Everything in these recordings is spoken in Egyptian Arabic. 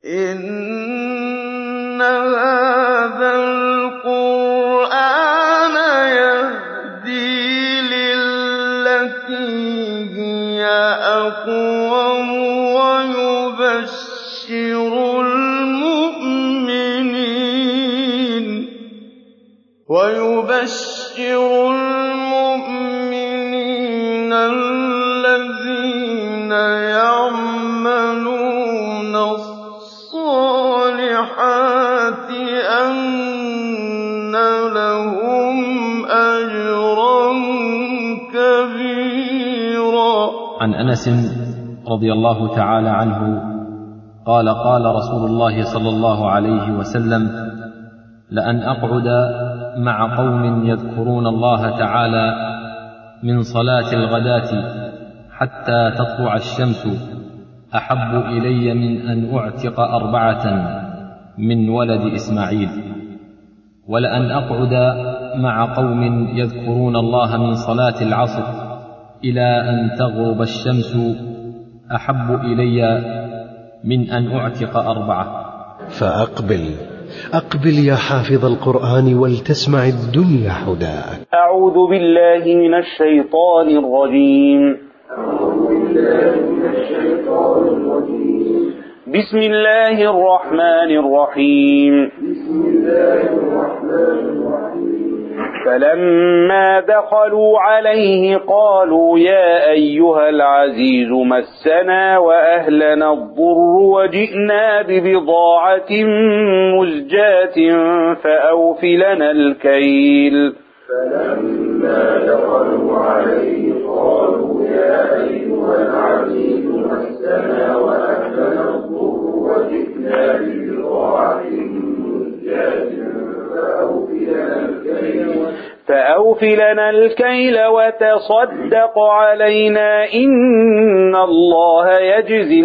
إِنَّ هَٰذَا الْقُرْآنَ يَهْدِي لِلَّتِي هِيَ أَقْوَمُ وَيُبَشِّرُ الْمُؤْمِنِينَ الَّذِينَ يَعْمَلُونَ الصَّالِحَاتِ أَنَّ لَهُمْ أَجْرًا كَبِيرًا عن انس رضي الله تعالى عنه قال قال رسول الله صلى الله عليه وسلم لان اقعد مع قوم يذكرون الله تعالى من صلاه الغداه حتى تطلع الشمس احب الي من ان اعتق اربعه من ولد اسماعيل ولان اقعد مع قوم يذكرون الله من صلاه العصر الى ان تغرب الشمس احب الي من ان اعتق اربعه فأقبل أقبل يا حافظ القرآن ولتسمع الدنيا حداك أعوذ بالله من الشيطان الرجيم بسم الله الرحمن الرحيم فلما دخلوا عليه قالوا يا أيها العزيز مسنا وأهلنا الضر وجئنا ببضاعة مزجاة فأوف لنا الكيل فلما دخلوا عليه قالوا يا أيها العزيز مسنا وأهلنا الضر وجئنا ببضاعة مزجاة فأوف لنا الكيل فأوف لنا الكيل وتصدق علينا إن الله يجزي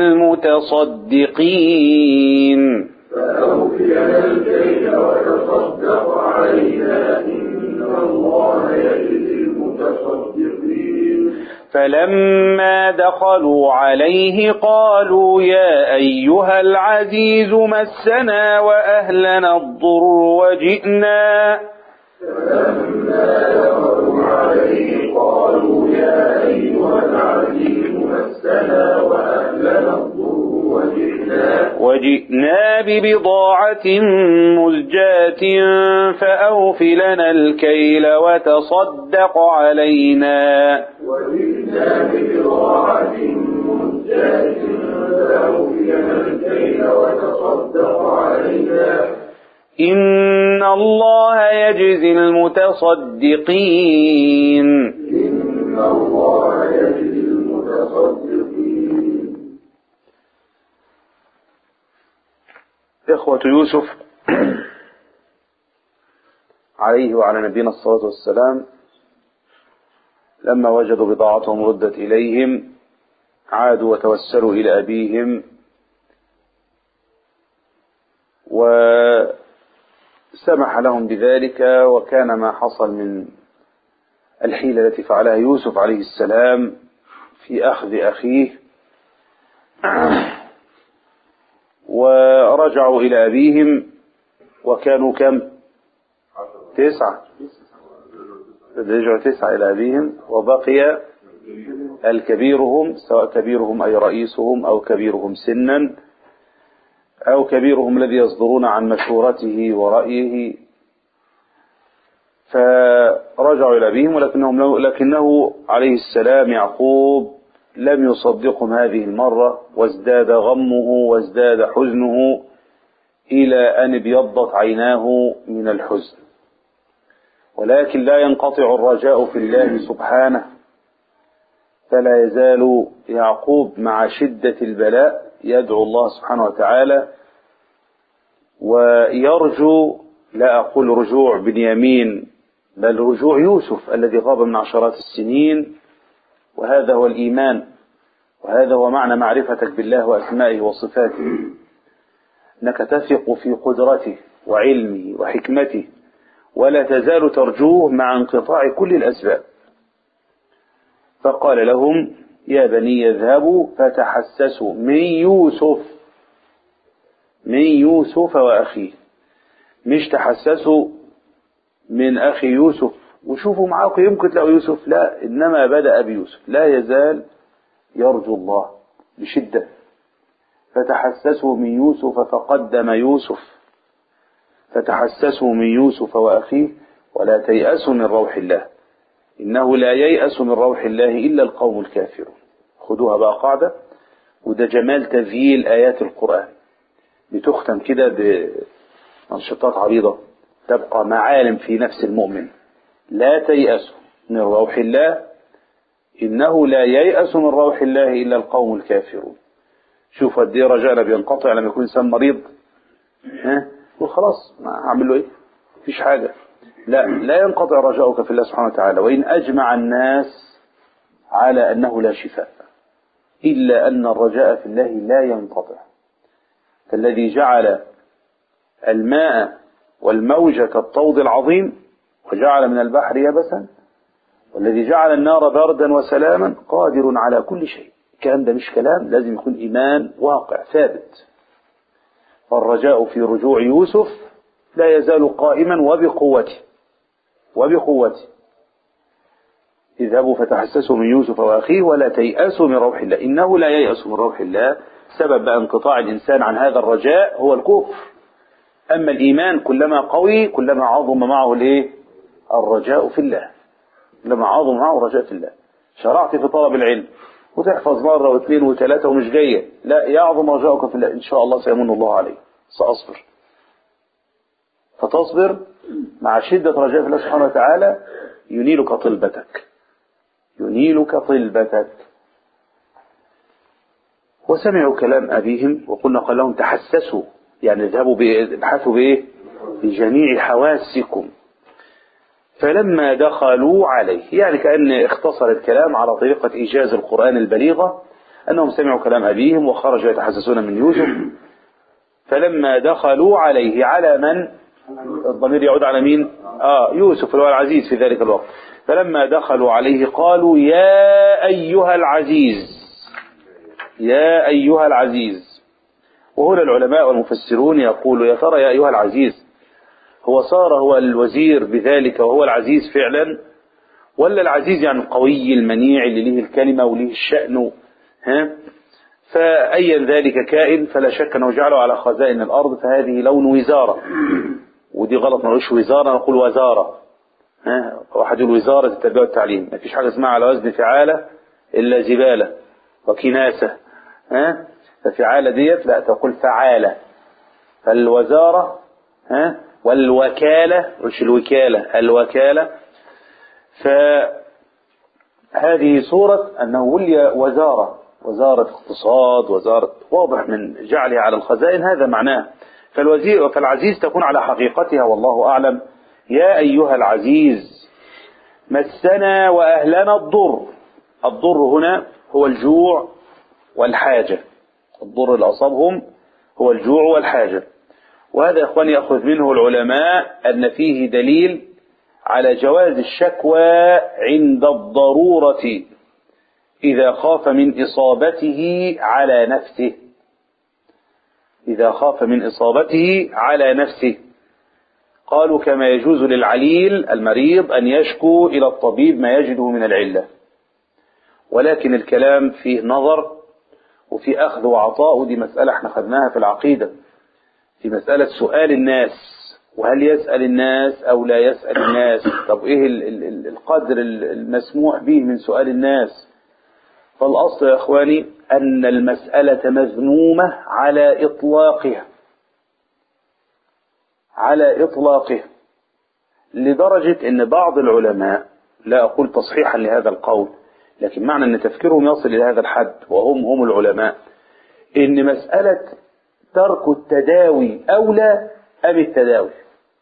المتصدقين فأوف لنا الكيل وتصدق علينا إن الله يجزي المتصدقين فلما دخلوا عليه قالوا يا أيها العزيز مسنا وأهلنا الضر وجئنا فلما دخلوا عليه قالوا يا أيها العزيز مسنا وأهلنا الضر وجئنا وجئنا ببضاعة مزجاة فأوف لنا الكيل وتصدق علينا وجئنا ببضاعة مزجاة فأوف لنا الكيل وتصدق علينا إن الله يجزي المتصدقين إن الله يجزي المتصدقين إخوة يوسف عليه وعلى نبينا الصلاة والسلام لما وجدوا بضاعتهم ردت إليهم عادوا وتوسلوا إلى أبيهم وسمح لهم بذلك وكان ما حصل من الحيلة التي فعلها يوسف عليه السلام في أخذ أخيه ورجعوا إلى أبيهم وكانوا كم تسعة رجعوا تسعة إلى أبيهم وبقي الكبيرهم سواء كبيرهم أي رئيسهم أو كبيرهم سنا أو كبيرهم الذي يصدرون عن مشورته ورأيه فرجعوا إلى أبيهم ولكنهم لكنه عليه السلام يعقوب لم يصدقهم هذه المرة وازداد غمه وازداد حزنه إلى أن ابيضت عيناه من الحزن ولكن لا ينقطع الرجاء في الله سبحانه فلا يزال يعقوب مع شدة البلاء يدعو الله سبحانه وتعالى ويرجو لا أقول رجوع بنيامين بل رجوع يوسف الذي غاب من عشرات السنين وهذا هو الإيمان وهذا هو معنى معرفتك بالله وأسمائه وصفاته أنك تثق في قدرته وعلمه وحكمته ولا تزال ترجوه مع انقطاع كل الأسباب فقال لهم يا بني اذهبوا فتحسسوا من يوسف من يوسف وأخيه مش تحسسوا من أخي يوسف وشوفوا معاكم يمكن تلاقوا يوسف لا إنما بدأ بيوسف لا يزال يرجو الله بشدة فتحسسوا من يوسف فقدم يوسف فتحسسوا من يوسف وأخيه ولا تيأسوا من روح الله إنه لا ييأس من روح الله إلا القوم الكافرون خدوها بقى قاعدة وده جمال تذييل آيات القرآن بتختم كده بأنشطات عريضة تبقى معالم في نفس المؤمن لا تيأسوا من روح الله إنه لا ييأس من روح الله إلا القوم الكافرون شوف قد ايه رجعنا بينقطع لما يكون إنسان مريض ها وخلاص ما هعمل له إيه مفيش حاجة لا لا ينقطع رجاؤك في الله سبحانه وتعالى وإن أجمع الناس على أنه لا شفاء إلا أن الرجاء في الله لا ينقطع فالذي جعل الماء والموج كالطود العظيم وجعل من البحر يبسا والذي جعل النار بردا وسلاما قادر على كل شيء الكلام ده مش كلام لازم يكون إيمان واقع ثابت فالرجاء في رجوع يوسف لا يزال قائما وبقوته وبقوته اذهبوا فتحسسوا من يوسف وأخيه ولا تيأسوا من روح الله إنه لا ييأس من روح الله سبب انقطاع الإنسان عن هذا الرجاء هو الكفر أما الإيمان كلما قوي كلما عظم معه الإيه؟ الرجاء في الله كلما عظم معه الرجاء في الله شرعت في طلب العلم وتحفظ مرة واثنين وثلاثة ومش جاية لا يعظم رجاؤك في الله إن شاء الله سيمن الله عليه سأصبر فتصبر مع شدة رجاء في الله سبحانه وتعالى ينيلك طلبتك ينيلك طلبتك وسمعوا كلام أبيهم وقلنا قال لهم تحسسوا يعني اذهبوا ابحثوا بإيه بجميع حواسكم فلما دخلوا عليه يعني كأن اختصر الكلام على طريقة إيجاز القرآن البليغة أنهم سمعوا كلام أبيهم وخرجوا يتحسسون من يوسف فلما دخلوا عليه على من الضمير يعود على مين آه يوسف اللي هو العزيز في ذلك الوقت فلما دخلوا عليه قالوا يا أيها العزيز يا أيها العزيز وهنا العلماء والمفسرون يقولوا يا ترى يا أيها العزيز هو صار هو الوزير بذلك وهو العزيز فعلا ولا العزيز يعني القوي المنيع اللي له الكلمة وله الشأن ها فأيا ذلك كائن فلا شك أنه جعله على خزائن الأرض فهذه لون وزارة ودي غلط ما نقولش وزارة نقول وزارة ها واحد يقول وزارة التربية والتعليم ما فيش حاجة اسمها على وزن فعالة إلا زبالة وكناسة ها ففعالة ديت لا تقول فعالة فالوزارة ها والوكالة مش الوكالة الوكالة فهذه صورة أنه ولي وزارة وزارة اقتصاد وزارة واضح من جعلها على الخزائن هذا معناه فالوزير فالعزيز تكون على حقيقتها والله أعلم يا أيها العزيز مسنا وأهلنا الضر الضر هنا هو الجوع والحاجة الضر اللي أصابهم هو الجوع والحاجة وهذا يا إخواني يأخذ منه العلماء أن فيه دليل على جواز الشكوى عند الضرورة إذا خاف من إصابته على نفسه إذا خاف من إصابته على نفسه قالوا كما يجوز للعليل المريض أن يشكو إلى الطبيب ما يجده من العلة ولكن الكلام فيه نظر وفي أخذ وعطاء ودي مسألة احنا خدناها في العقيدة في مسألة سؤال الناس وهل يسأل الناس أو لا يسأل الناس طب إيه ال ال القدر المسموح به من سؤال الناس فالأصل يا إخواني أن المسألة مذمومة على إطلاقها على إطلاقها لدرجة أن بعض العلماء لا أقول تصحيحا لهذا القول لكن معنى أن تفكيرهم يصل إلى هذا الحد وهم هم العلماء أن مسألة ترك التداوي أولى أم التداوي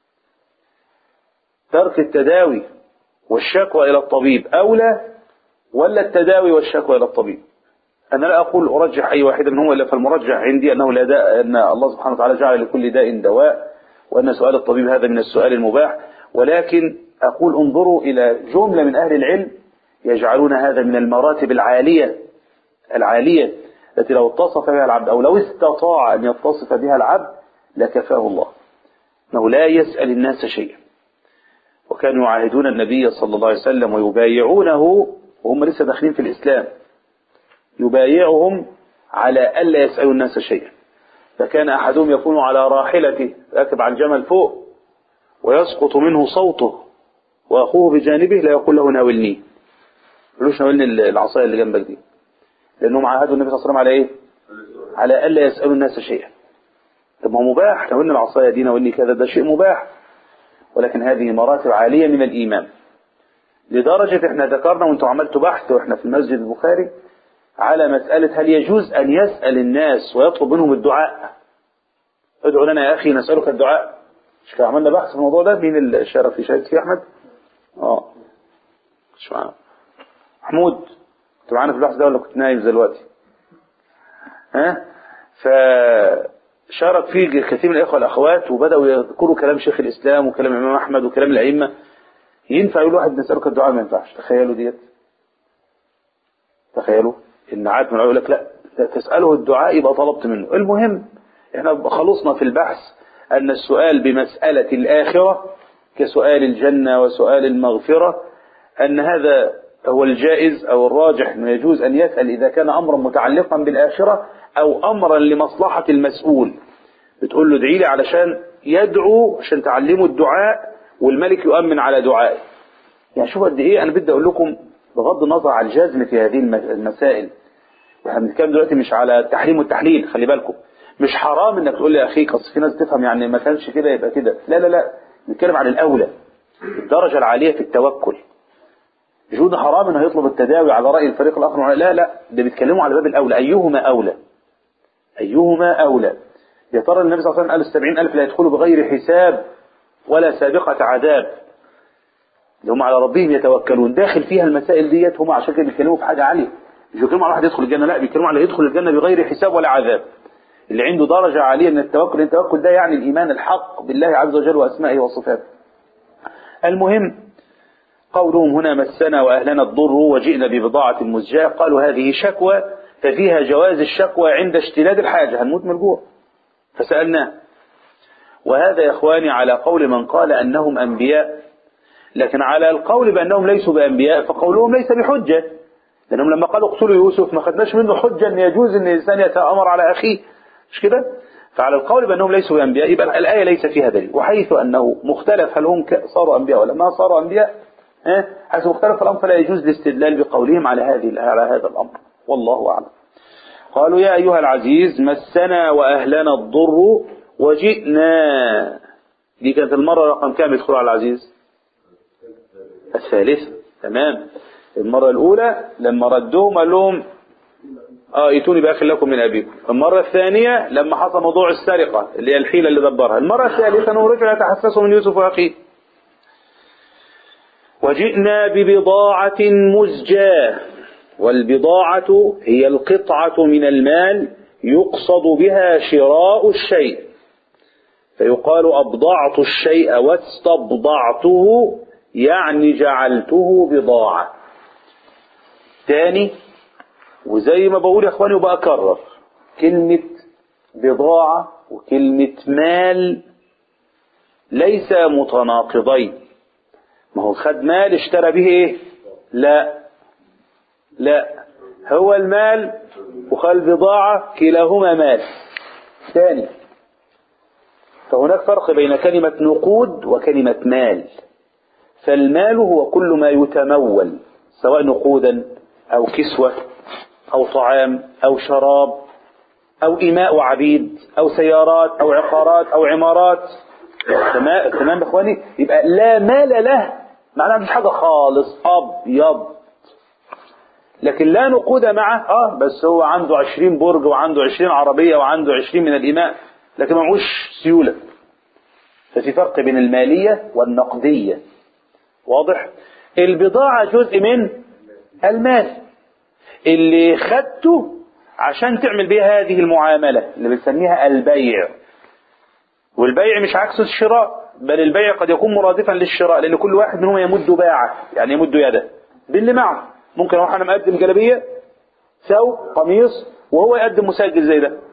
ترك التداوي والشكوى إلى الطبيب أولى ولا التداوي والشكوى إلى الطبيب أنا لا أقول أرجح أي واحدة منهما إلا فالمرجح عندي أنه لا داء أن الله سبحانه وتعالى جعل لكل داء دواء وأن سؤال الطبيب هذا من السؤال المباح ولكن أقول انظروا إلى جملة من أهل العلم يجعلون هذا من المراتب العالية العالية التي لو اتصف بها العبد أو لو استطاع أن يتصف بها العبد لكفاه الله أنه لا يسأل الناس شيئا وكانوا يعاهدون النبي صلى الله عليه وسلم ويبايعونه وهم لسه داخلين في الإسلام يبايعهم على ألا يسألوا الناس شيئا فكان أحدهم يكون على راحلته راكب على الجمل فوق ويسقط منه صوته وأخوه بجانبه لا يقول له ناولني يقولوش ناولني العصاية اللي جنبك دي لأنهم عاهدوا النبي صلى الله عليه وسلم على إيه على ألا يسألوا الناس شيئا طب ما هو مباح ناولني العصاية دي ناولني كذا ده شيء مباح ولكن هذه مراتب عالية من الإيمان لدرجة احنا ذكرنا وانتم عملتوا بحث واحنا في المسجد البخاري على مسألة هل يجوز أن يسأل الناس ويطلب منهم الدعاء ادعو لنا يا أخي نسألك الدعاء مش كده عملنا بحث في الموضوع ده مين اللي شارك في شاهد فيه أحمد اه مش معانا محمود كنت معانا في البحث ده ولا كنت نايم زي دلوقتي ها فشارك فيه كثير من الإخوة والأخوات وبدأوا يذكروا كلام شيخ الإسلام وكلام الإمام أحمد وكلام الأئمة ينفع يقول واحد نسألك الدعاء ما ينفعش تخيلوا ديت تخيلوا ان عاد من يقول لك لا تسأله الدعاء يبقى طلبت منه المهم احنا خلصنا في البحث ان السؤال بمسألة الآخرة كسؤال الجنة وسؤال المغفرة ان هذا هو الجائز او الراجح انه يجوز ان يسأل اذا كان امرا متعلقا بالآخرة او امرا لمصلحة المسؤول بتقول له ادعي لي علشان يدعو عشان تعلمه الدعاء والملك يؤمن على دعائه يعني شوف قد ايه انا بدي اقول لكم بغض النظر عن الجزم في هذه المسائل احنا بنتكلم دلوقتي مش على التحريم والتحليل خلي بالكم مش حرام انك تقول لي يا اخي اصل في ناس تفهم يعني ما كانش كده يبقى كده لا لا لا بنتكلم عن الاولى الدرجه العاليه في التوكل جود حرام انه يطلب التداوي على راي الفريق الاخر لا لا ده بيتكلموا على باب الاولى ايهما اولى ايهما اولى يا ترى النبي صلى الله عليه وسلم قال السبعين ألف لا يدخلوا بغير حساب ولا سابقة عذاب اللي هم على ربهم يتوكلون داخل فيها المسائل ديت هم عشان كده بيتكلموا في حاجة عالية مش بيتكلموا على واحد يدخل الجنة لا بيتكلموا على يدخل الجنة بغير حساب ولا عذاب اللي عنده درجة عالية من التوكل التوكل ده يعني الإيمان الحق بالله عز وجل وأسمائه وصفاته المهم قولهم هنا مسنا وأهلنا الضر وجئنا ببضاعة مزجاة قالوا هذه شكوى ففيها جواز الشكوى عند اشتداد الحاجة هنموت من الجوع فسألناه وهذا يا إخواني على قول من قال أنهم أنبياء لكن على القول بأنهم ليسوا بأنبياء فقولهم ليس بحجة لأنهم لما قالوا اقتلوا يوسف ما خدناش منه حجة أن يجوز أن الإنسان يتأمر على أخيه مش كده فعلى القول بأنهم ليسوا بأنبياء يبقى الآية ليس فيها دليل وحيث أنه مختلف هل هم صاروا أنبياء ولا ما صاروا أنبياء ها حيث مختلف الأمر فلا يجوز الاستدلال بقولهم على هذه على هذا الأمر والله أعلم قالوا يا أيها العزيز مسنا وأهلنا الضر وجئنا دي كانت المرة رقم كام يدخلوا على العزيز الثالثة تمام المرة الأولى لما ردوهم قال لهم اه ائتوني بأخ لكم من أبيكم المرة الثانية لما حصل موضوع السرقة اللي هي الحيلة اللي دبرها المرة الثالثة أنهم رجعوا يتحسسوا من يوسف وأخيه وجئنا ببضاعة مزجاة والبضاعة هي القطعة من المال يقصد بها شراء الشيء فيقال أبضعت الشيء واستبضعته يعني جعلته بضاعة تاني وزي ما بقول يا اخواني وبأكرر كلمة بضاعة وكلمة مال ليس متناقضين ما هو خد مال اشترى به ايه لا لا هو المال وخد البضاعة كلاهما مال ثاني فهناك فرق بين كلمة نقود وكلمة مال فالمال هو كل ما يتمول سواء نقودا أو كسوة أو طعام أو شراب أو إماء وعبيد أو سيارات أو عقارات أو عمارات تمام تمام يا إخواني يبقى لا مال له معناها مش حاجة خالص أبيض لكن لا نقود معه اه بس هو عنده عشرين برج وعنده عشرين عربية وعنده عشرين من الإماء لكن ما معهوش سيولة ففي فرق بين المالية والنقدية واضح البضاعة جزء من المال اللي خدته عشان تعمل بيها هذه المعاملة اللي بنسميها البيع والبيع مش عكس الشراء بل البيع قد يكون مرادفا للشراء لأن كل واحد منهم يمد باعه يعني يمد يده باللي معه ممكن اروح انا مقدم جلبية ثوب قميص وهو يقدم مسجل زي ده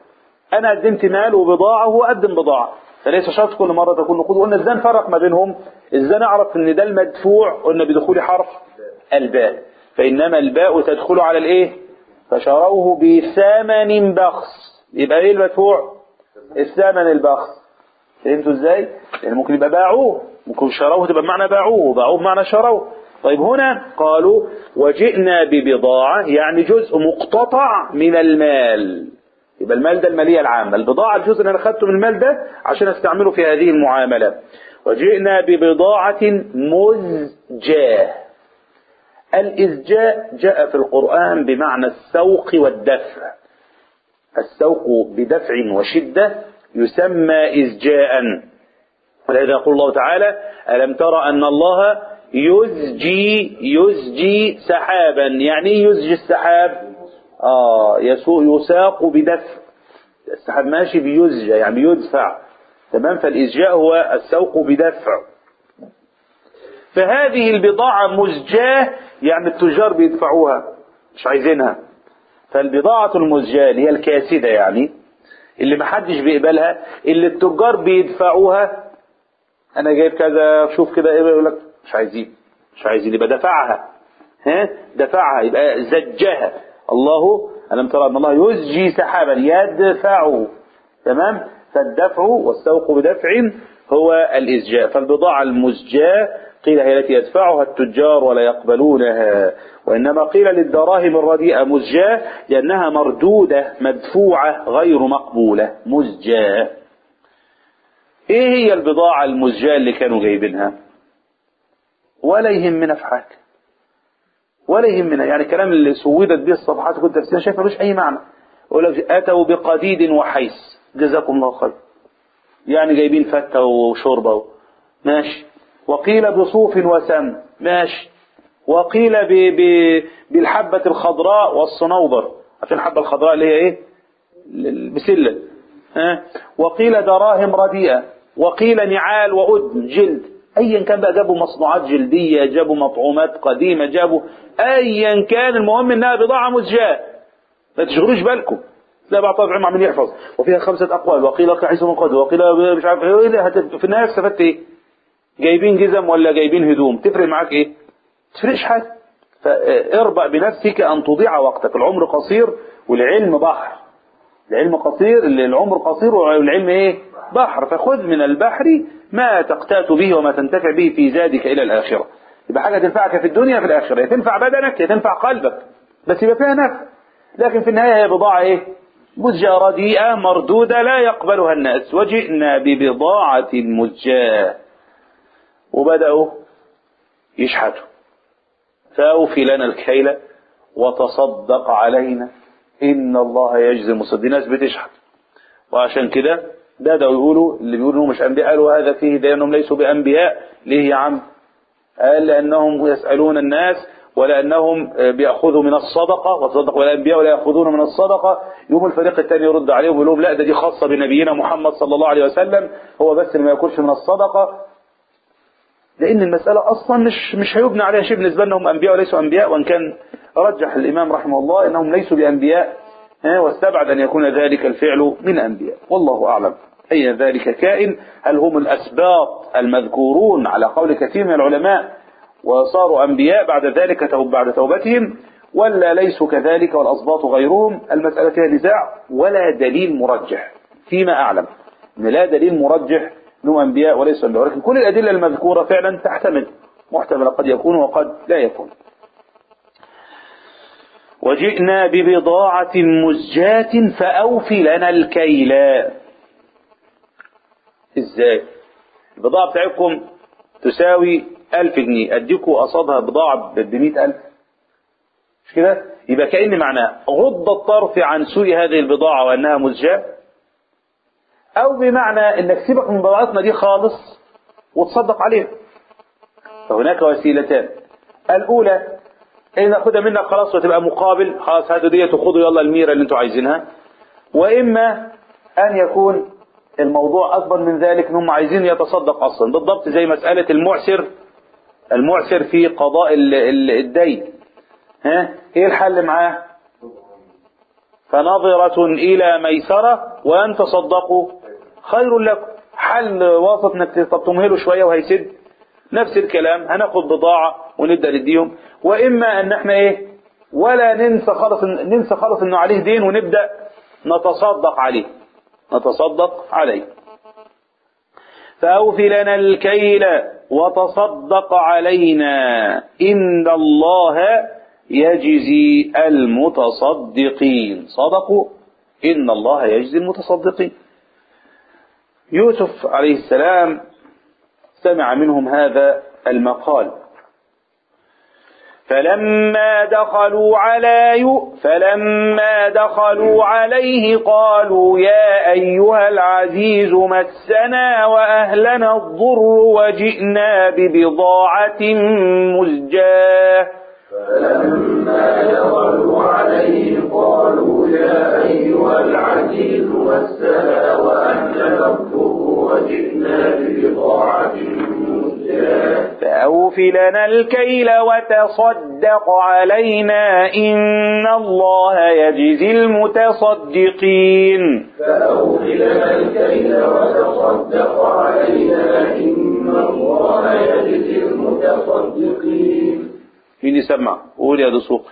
انا قدمت مال وبضاعه وهو قدم بضاعه فليس شرط كل مره تكون نقود قلنا ازاي نفرق ما بينهم ازاي نعرف ان ده المدفوع قلنا بدخول حرف الباء فانما الباء تدخل على الايه فشروه بثمن بخس يبقى ايه المدفوع الثمن البخس فهمتوا ازاي يعني ممكن يبقى باعوه ممكن شروه تبقى بمعنى باعوه باعوه بمعنى شروه طيب هنا قالوا وجئنا ببضاعة يعني جزء مقتطع من المال يبقى المال ده المالية العامة البضاعة الجزء اللي أنا أخذته من المال ده عشان أستعمله في هذه المعاملة وجئنا ببضاعة مزجاة الإزجاء جاء في القرآن بمعنى السوق والدفع السوق بدفع وشدة يسمى إزجاء ولذا يقول الله تعالى ألم ترى أن الله يزجي يزجي سحابا يعني إيه يزجي السحاب آه يسوق يساق بدفع السحاب ماشي بيزجى يعني يدفع تمام فالإزجاء هو السوق بدفع فهذه البضاعة مزجاة يعني التجار بيدفعوها مش عايزينها فالبضاعة المزجاة اللي هي الكاسدة يعني اللي محدش بيقبلها اللي التجار بيدفعوها انا جايب كذا شوف كده ايه يقول لك مش عايزين مش عايزين يبقى دفعها ها دفعها يبقى زجها الله ألم ترى أن الله يزجي سحابا يدفعه تمام فالدفع والسوق بدفع هو الإزجاء فالبضاعة المزجاة قيل هي التي يدفعها التجار ولا يقبلونها وإنما قيل للدراهم الرديئة مزجاة لأنها مردودة مدفوعة غير مقبولة مزجاة ايه هي البضاعة المزجاة اللي كانوا جايبينها ولا يهمنا في حاجة ولا يهمنا يعني الكلام اللي سودت به الصفحات كنت تفسيرها شايف ملوش اي معنى يقول لك اتوا بقديد وحيس جزاكم الله خير يعني جايبين فتة وشوربة ماشي وقيل بصوف وسم ماشي وقيل ب... ب... بالحبة الخضراء والصنوبر عشان الحبة الخضراء اللي هي ايه البسلة ها وقيل دراهم رديئة وقيل نعال وأدم جلد أيا كان بقى جابوا مصنوعات جلدية جابوا مطعومات قديمة جابوا أيا كان المهم إنها بضاعة مزجاة ما تشغلوش بالكم لا بعض طبعا عمال يحفظ وفيها خمسة أقوال وقيل حيث من قدر وقيل مش عارف ايه ده هت- في النهاية استفدت ايه جايبين جزم ولا جايبين هدوم تفرق معاك ايه تفرقش حاجة فاربأ بنفسك أن تضيع وقتك العمر قصير والعلم بحر العلم قصير العمر قصير والعلم ايه بحر فخذ من البحر ما تقتات به وما تنتفع به في زادك إلى الآخرة يبقى حاجة تنفعك في الدنيا في الآخرة يا تنفع بدنك يا تنفع قلبك بس يبقى فيها نفع لكن في النهاية هي بضاعة ايه مزجاة رديئة مردودة لا يقبلها الناس وجئنا ببضاعة مزجاة وبدأوا يشحتوا فأوفي لنا الكيل وتصدق علينا إن الله يجزي المصدقين ناس بتشحت وعشان كده بدأوا يقولوا اللي بيقولوا إنهم مش أنبياء قالوا هذا فيه ده أنهم ليسوا بأنبياء ليه يا عم قال لأنهم يسألون الناس ولأنهم بيأخذوا من الصدقة وتصدق والأنبياء ولا يأخذون من الصدقة يوم الفريق الثاني يرد عليهم ويقول لهم لا ده دي خاصة بنبينا محمد صلى الله عليه وسلم هو بس اللي ما يأكلش من الصدقة لأن المسألة أصلا مش مش هيبنى عليها شيء بالنسبة لهم أنبياء وليسوا أنبياء وإن كان رجح الإمام رحمه الله أنهم ليسوا بأنبياء ها، واستبعد أن يكون ذلك الفعل من أنبياء والله أعلم أي ذلك كائن هل هم الأسباط المذكورون على قول كثير من العلماء وصاروا أنبياء بعد ذلك توب بعد توبتهم ولا ليسوا كذلك والأسباط غيرهم المسألة فيها نزاع ولا دليل مرجح فيما أعلم إن لا دليل مرجح انهم أنبياء وليسوا أنبياء ولكن كل الأدلة المذكورة فعلا تحتمل محتمل قد يكون وقد لا يكون وجئنا ببضاعة مزجاة فأوفي لنا الكيل ازاي البضاعة بتاعتكم تساوي ألف جنيه أديكوا قصادها بضاعة بمئة ألف مش كده يبقى كأن معناه غض الطرف عن سوء هذه البضاعة وأنها مزجاة أو بمعنى أنك سيبك من بضاعتنا دي خالص وتصدق عليها فهناك وسيلتان الأولى إن ناخدها منك خلاص وتبقى مقابل خلاص هاتوا ديت وخدوا يلا الميرة اللي انتوا عايزينها وإما أن يكون الموضوع أكبر من ذلك إنهم عايزين يتصدق أصلا بالضبط زي مسألة المعسر المعسر في قضاء ال- ال- الدين ها إيه الحل معاه فنظرة إلى ميسرة وأن تصدقوا خير لكم حل وسط انك طب تمهله شوية وهيسد نفس الكلام هناخد بضاعة ونبدأ نديهم وإما أن احنا إيه ولا ننسى خالص ننسى خالص إنه عليه دين ونبدأ نتصدق عليه نتصدق عليه فأوف لنا الكيل وتصدق علينا إن الله يجزي المتصدقين صدقوا إن الله يجزي المتصدقين يوسف عليه السلام سمع منهم هذا المقال فلما دخلوا على يو فلما دخلوا عليه قالوا يا أيها العزيز مسنا وأهلنا الضر وجئنا ببضاعة مزجاة فلما دخلوا عليه قالوا يا أيها العزيز مسنا وأهلنا الضر وجئنا ببضاعة مزجاة فأوف لنا الكيل وتصدق علينا إن الله يجزي المتصدقين فأوف لنا الكيل وتصدق علينا إن الله يجزي المتصدقين مين يسمع قول يا دسوق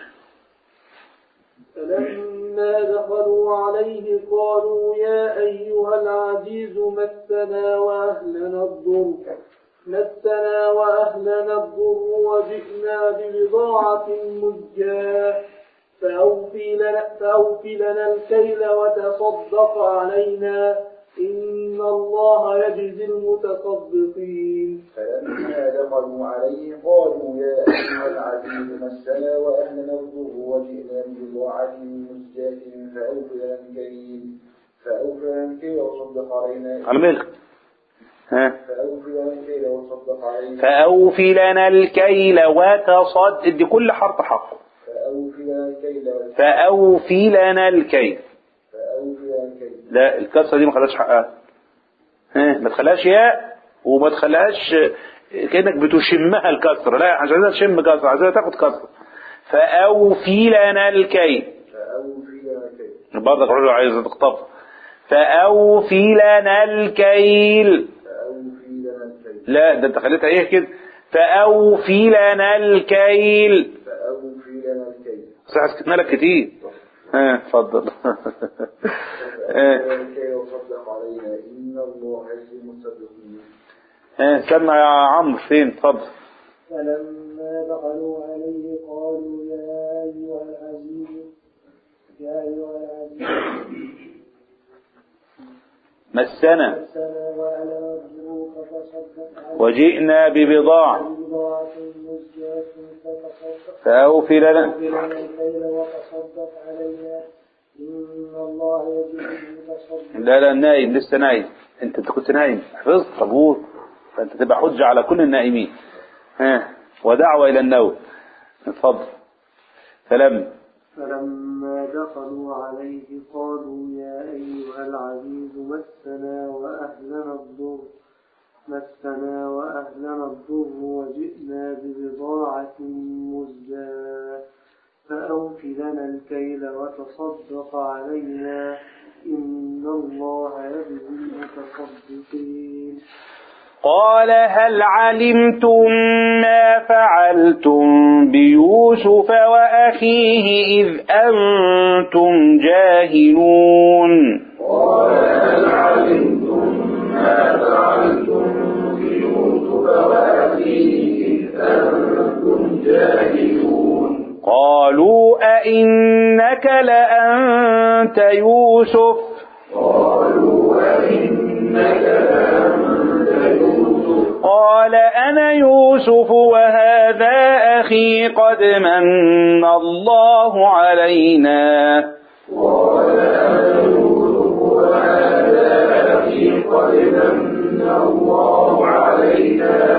فلما دخلوا عليه قالوا يا أيها العزيز مسنا وأهلنا الضر مسنا وأهلنا الضر وجئنا ببضاعة مزجاة فأوفي لنا, فأوفي لنا الكيل وتصدق علينا إن الله يجزي المتصدقين فلما دخلوا عليه قالوا يا أيها العزيز مسنا وأهلنا الضر وجئنا ببضاعة مزجاة فأوف لنا الكيل فأوف لنا الكيل وصدق علينا على ملك ها فأوف لنا الكيل وصدق علينا فأوف لنا الكيل وتصد ادي كل حرف حقه فأوف لنا الكيل وصدق- فأوف لنا الكيل فأوف لنا الكيل لا الكسرة دي ما خلاش حقها ها ما تخليهاش ياء وما تخليهاش كأنك بتشمها الكسرة لا عشان عايزها تشم كسرة عايزها تاخد كسرة فأوفي لنا الكيل فأوف لنا الكيل برضك الراجل عايز تخطف فأوفي لنا الكيل فأوف لنا الكيل لا ده انت خليتها ايه كده فأوفي لنا الكيل فأوف لنا الكيل صح سكتنا لك كتير ها اتفضل فأوف ها لنا الكيل وصدق علينا إن الله يجزي المصدقين ها سمع يا عمرو فين اتفضل فلما دخلوا عليه قالوا يا أيها العزيز يا أيها العزيز مسنا مسنا وعلى الضروق فتصدق علينا وجئنا ببضاعة بضاعة مزجاة فتصدق فأوفي لنا فأوفي لنا الكيل وتصدق علينا إن الله يجزي المتصدقين لا لا نايم لسه نايم انت انت كنت نايم حفظت طابور فانت تبقى حجة على كل النائمين ها ودعوة إلى النوم اتفضل فلم فلما دخلوا عليه قالوا يا أيها العزيز مسنا وأهلنا الضر مسنا وأهلنا الضر وجئنا ببضاعة مزجاة فأوف لنا الكيل وتصدق علينا إن الله يجزي المتصدقين قال هل علمتم ما فعلتم بيوسف وأخيه إذ أنتم جاهلون قال هل علمتم ما فعلتم بيوسف وأخيه إذ أنتم جاهلون قالوا أئنك لأنت يوسف قالوا أئنك لأنت يوسف قال أنا يوسف وهذا أخي قد من الله علينا قال أنا يوسف وهذا أخي قد من الله علينا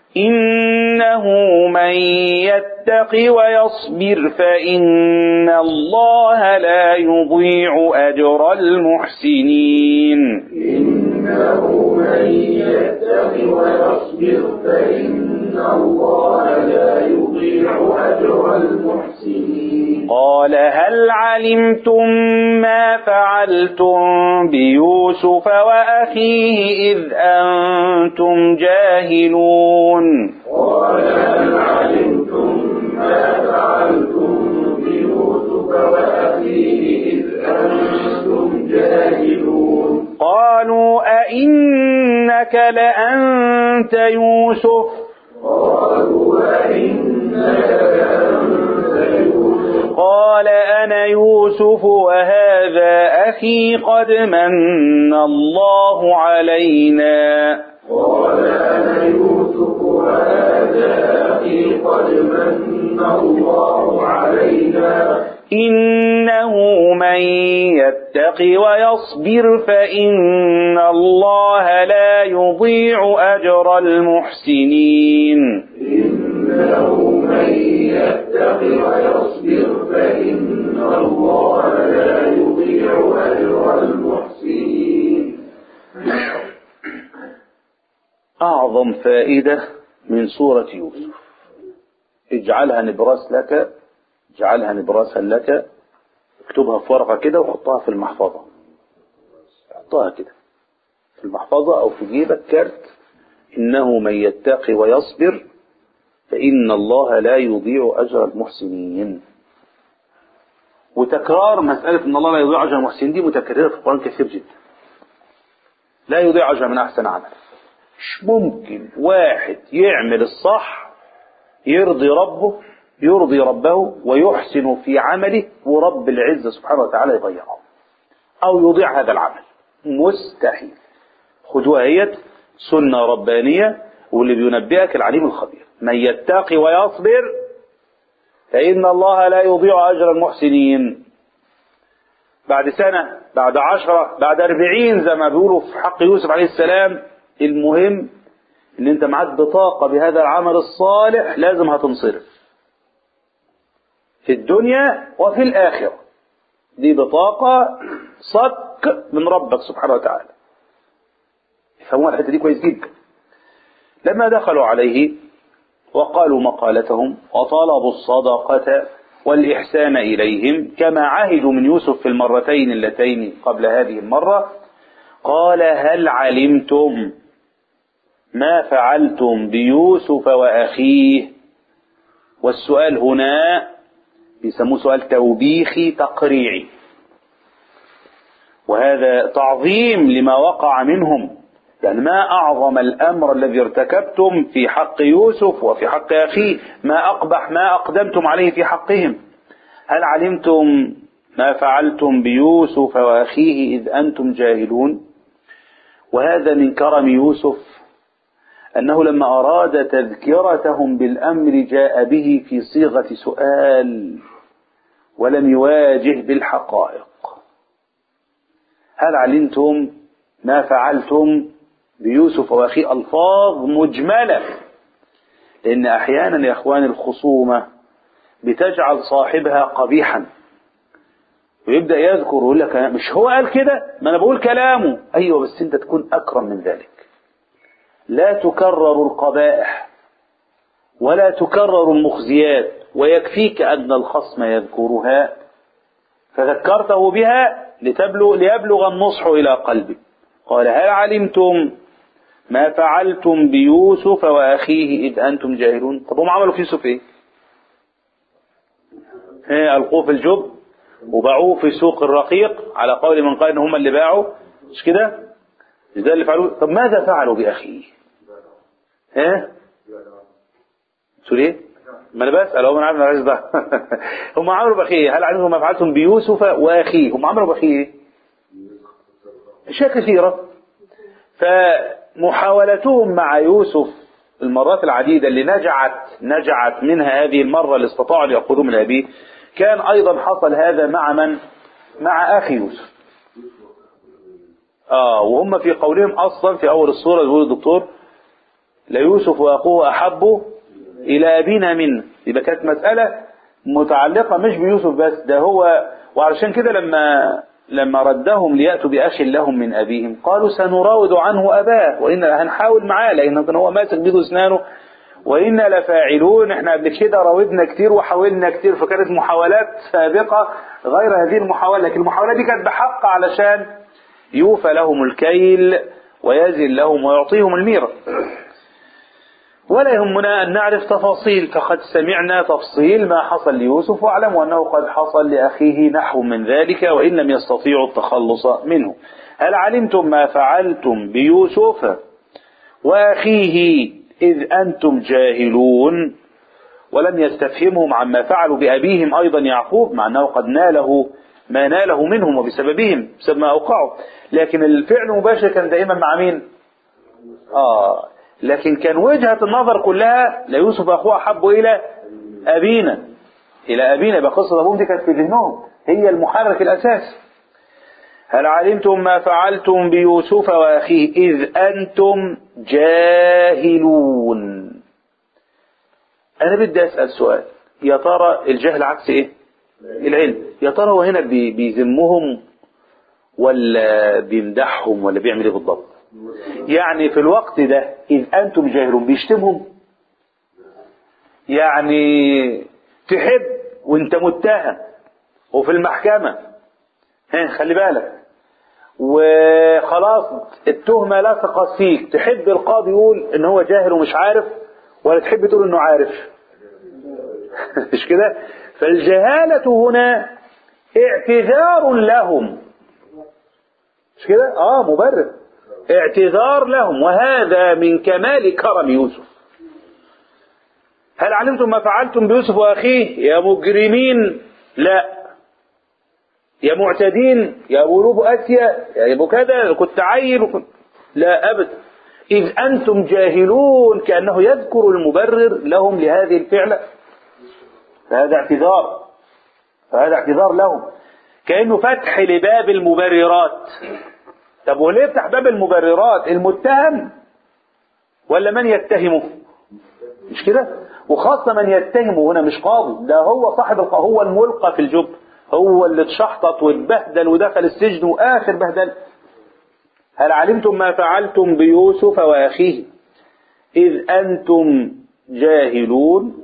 إنه من يتق ويصبر فإن الله لا يضيع أجر المحسنين إنه من يتق ويصبر فإن الله لا يضيع أجر المحسنين قال هل علمتم ما فعلتم بيوسف وأخيه إذ أنتم جاهلون قال هل علمتم ما فعلتم بيوسف وأخيه إذ أنتم جاهلون قالوا أئنك لأنت يوسف قالوا أئنك لأنت يوسف قال أنا يوسف وهذا أخي قد من الله علينا قال أنا يوسف وهذا أخي قد من الله علينا إنه من يتق ويصبر فإن الله لا يضيع أجر المحسنين إنه من يتق ويصبر فإن الله لا يضيع أجر المحسنين أعظم فائدة من سورة يوسف اجعلها نبراس لك اجعلها نبراسا لك اكتبها في ورقة كده وحطها في المحفظة حطها كده في المحفظة أو في جيبك كارت إنه من يتقي ويصبر فإن الله لا يضيع أجر المحسنين وتكرار مسألة إن الله لا يضيع أجر المحسنين دي متكررة في القرآن كثير جدا لا يضيع أجر من أحسن عمل مش ممكن واحد يعمل الصح يرضي ربه يرضي ربه ويحسن في عمله ورب العزة سبحانه وتعالى يضيعه أو يضيع هذا العمل مستحيل خدوها هي سنة ربانية واللي بينبئك العليم الخبير من يتقي ويصبر فإن الله لا يضيع أجر المحسنين بعد سنة بعد عشرة بعد أربعين زي ما بيقولوا في حق يوسف عليه السلام المهم ان انت معاك بطاقة بهذا العمل الصالح لازم هتنصرف في الدنيا وفي الآخرة دي بطاقة صك من ربك سبحانه وتعالى يفهمون الحتة دي كويس جدا لما دخلوا عليه وقالوا مقالتهم وطلبوا الصدقة والإحسان إليهم كما عهدوا من يوسف في المرتين اللتين قبل هذه المرة قال هل علمتم ما فعلتم بيوسف وأخيه والسؤال هنا بيسموه سؤال توبيخي تقريعي وهذا تعظيم لما وقع منهم يعني ما أعظم الأمر الذي ارتكبتم في حق يوسف وفي حق أخيه ما أقبح ما أقدمتم عليه في حقهم هل علمتم ما فعلتم بيوسف وأخيه إذ أنتم جاهلون وهذا من كرم يوسف أنه لما أراد تذكرتهم بالأمر جاء به في صيغة سؤال ولم يواجه بالحقائق هل علمتم ما فعلتم بيوسف وأخيه ألفاظ مجملة لأن أحيانا يا إخوان الخصومة بتجعل صاحبها قبيحا ويبدأ يذكر ويقول لك مش هو قال كده ما أنا بقول كلامه أيوة بس أنت تكون أكرم من ذلك لا تكرر القبائح ولا تكرر المخزيات ويكفيك أن الخصم يذكرها فذكرته بها لتبلغ ليبلغ النصح إلى قلبه قال هل علمتم ما فعلتم بيوسف وأخيه إذ أنتم جاهلون طب هم عملوا في يوسف إيه ها ألقوه في الجب وباعوه في سوق الرقيق على قول من قال إن هم اللي باعوا مش كده مش ده اللي فعلوه طب ماذا فعلوا بأخيه ها تقول ايه ما انا بسال هو انا عارف العز ده هم عملوا باخيه هل علمتم ما فعلتم بيوسف واخيه هم عملوا باخيه ايه اشياء كثيره فمحاولتهم مع يوسف المرات العديدة اللي نجعت نجعت منها هذه المرة اللي استطاعوا أن يأخذوا من أبيه كان أيضا حصل هذا مع من؟ مع أخي يوسف آه وهم في قولهم أصلا في أول الصورة يقول الدكتور ليوسف واخوه احب الى ابينا منا يبقى كانت مساله متعلقه مش بيوسف بس ده هو وعلشان كده لما لما ردهم لياتوا باخ لهم من ابيهم قالوا سنراود عنه اباه وان هنحاول معاه لان كان هو ماسك بيده اسنانه وإنا لفاعلون احنا قبل كده راودنا كتير وحاولنا كتير فكانت محاولات سابقة غير هذه المحاولة لكن المحاولة دي كانت بحق علشان يوفى لهم الكيل ويزل لهم ويعطيهم الميرة ولا يهمنا أن نعرف تفاصيل فقد سمعنا تفصيل ما حصل ليوسف واعلموا أنه قد حصل لأخيه نحو من ذلك وإن لم يستطيعوا التخلص منه هل علمتم ما فعلتم بيوسف وأخيه إذ أنتم جاهلون ولم يستفهمهم عما فعلوا بأبيهم أيضا يعقوب مع أنه قد ناله ما ناله منهم وبسببهم بسبب ما أوقعوا لكن الفعل المباشر كان دائما مع مين آه لكن كان وجهة النظر كلها ليوسف أخوه أحب إلى أبينا إلى أبينا يبقى قصة أبوهم دي كانت في ذهنهم هي المحرك الأساسي هل علمتم ما فعلتم بيوسف وأخيه إذ أنتم جاهلون أنا بدي أسأل سؤال يا ترى الجهل عكس إيه العلم يا ترى هو هنا بي- بيذمهم ولا بيمدحهم ولا بيعمل إيه بالضبط يعني في الوقت ده إذ أنتم جاهلون بيشتمهم يعني تحب وانت متهم وفي المحكمة ها خلي بالك وخلاص التهمة لصقت فيك تحب القاضي يقول ان هو جاهل ومش عارف ولا تحب تقول انه عارف مش كده فالجهالة هنا اعتذار لهم مش كده اه مبرر اعتذار لهم وهذا من كمال كرم يوسف هل علمتم ما فعلتم بيوسف واخيه يا مجرمين لا يا معتدين يا ابو لوب اسيا يا ابو كذا كنت عيل وكنت لا ابدا اذ انتم جاهلون كانه يذكر المبرر لهم لهذه الفعله فهذا اعتذار فهذا اعتذار لهم كانه فتح لباب المبررات طب وليه يفتح باب المبررات المتهم ولا من يتهمه مش كده وخاصة من يتهمه هنا مش قاضي ده هو صاحب الق... هو الملقى في الجب هو اللي اتشحطط واتبهدل ودخل السجن واخر بهدل هل علمتم ما فعلتم بيوسف واخيه اذ انتم جاهلون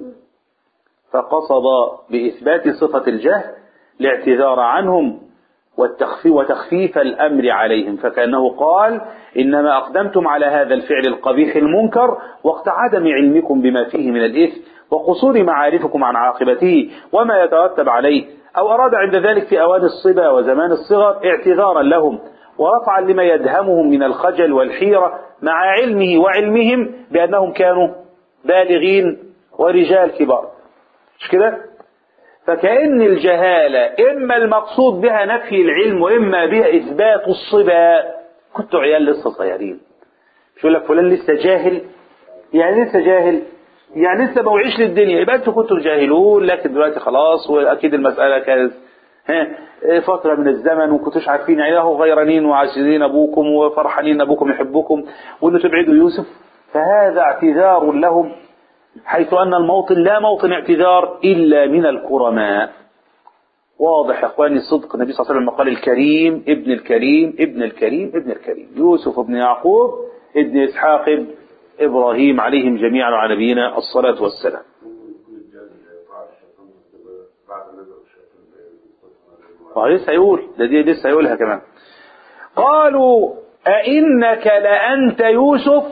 فقصد باثبات صفة الجهل الاعتذار عنهم والتخفيف وتخفيف الامر عليهم فكانه قال انما اقدمتم على هذا الفعل القبيح المنكر وقت عدم علمكم بما فيه من الاثم وقصور معارفكم عن عاقبته وما يترتب عليه او اراد عند ذلك في اوان الصبا وزمان الصغر اعتذارا لهم ورفعا لما يدهمهم من الخجل والحيره مع علمه وعلمهم بانهم كانوا بالغين ورجال كبار مش كده فكأن الجهالة إما المقصود بها نفي العلم وإما بها إثبات الصبا كنتوا عيال لسه صغيرين مش يقول لك فلان لسه جاهل يعني لسه جاهل يعني لسه ما وعيش للدنيا يبقى انتوا كنتوا جاهلون لكن دلوقتي خلاص واكيد المساله كانت ها فتره من الزمن وما كنتوش عارفين يعني اهو غيرانين وعايزين ابوكم وفرحانين ابوكم يحبكم وانه تبعدوا يوسف فهذا اعتذار لهم حيث أن الموطن لا موطن اعتذار إلا من الكرماء واضح يا أخواني صدق النبي صلى الله عليه وسلم قال الكريم ابن الكريم ابن الكريم ابن الكريم يوسف ابن يعقوب ابن إسحاق ابن إبراهيم عليهم جميعا وعلى نبينا الصلاة والسلام آه، لسه هيقول ده دي لسه هيقولها كمان قالوا أئنك لأنت يوسف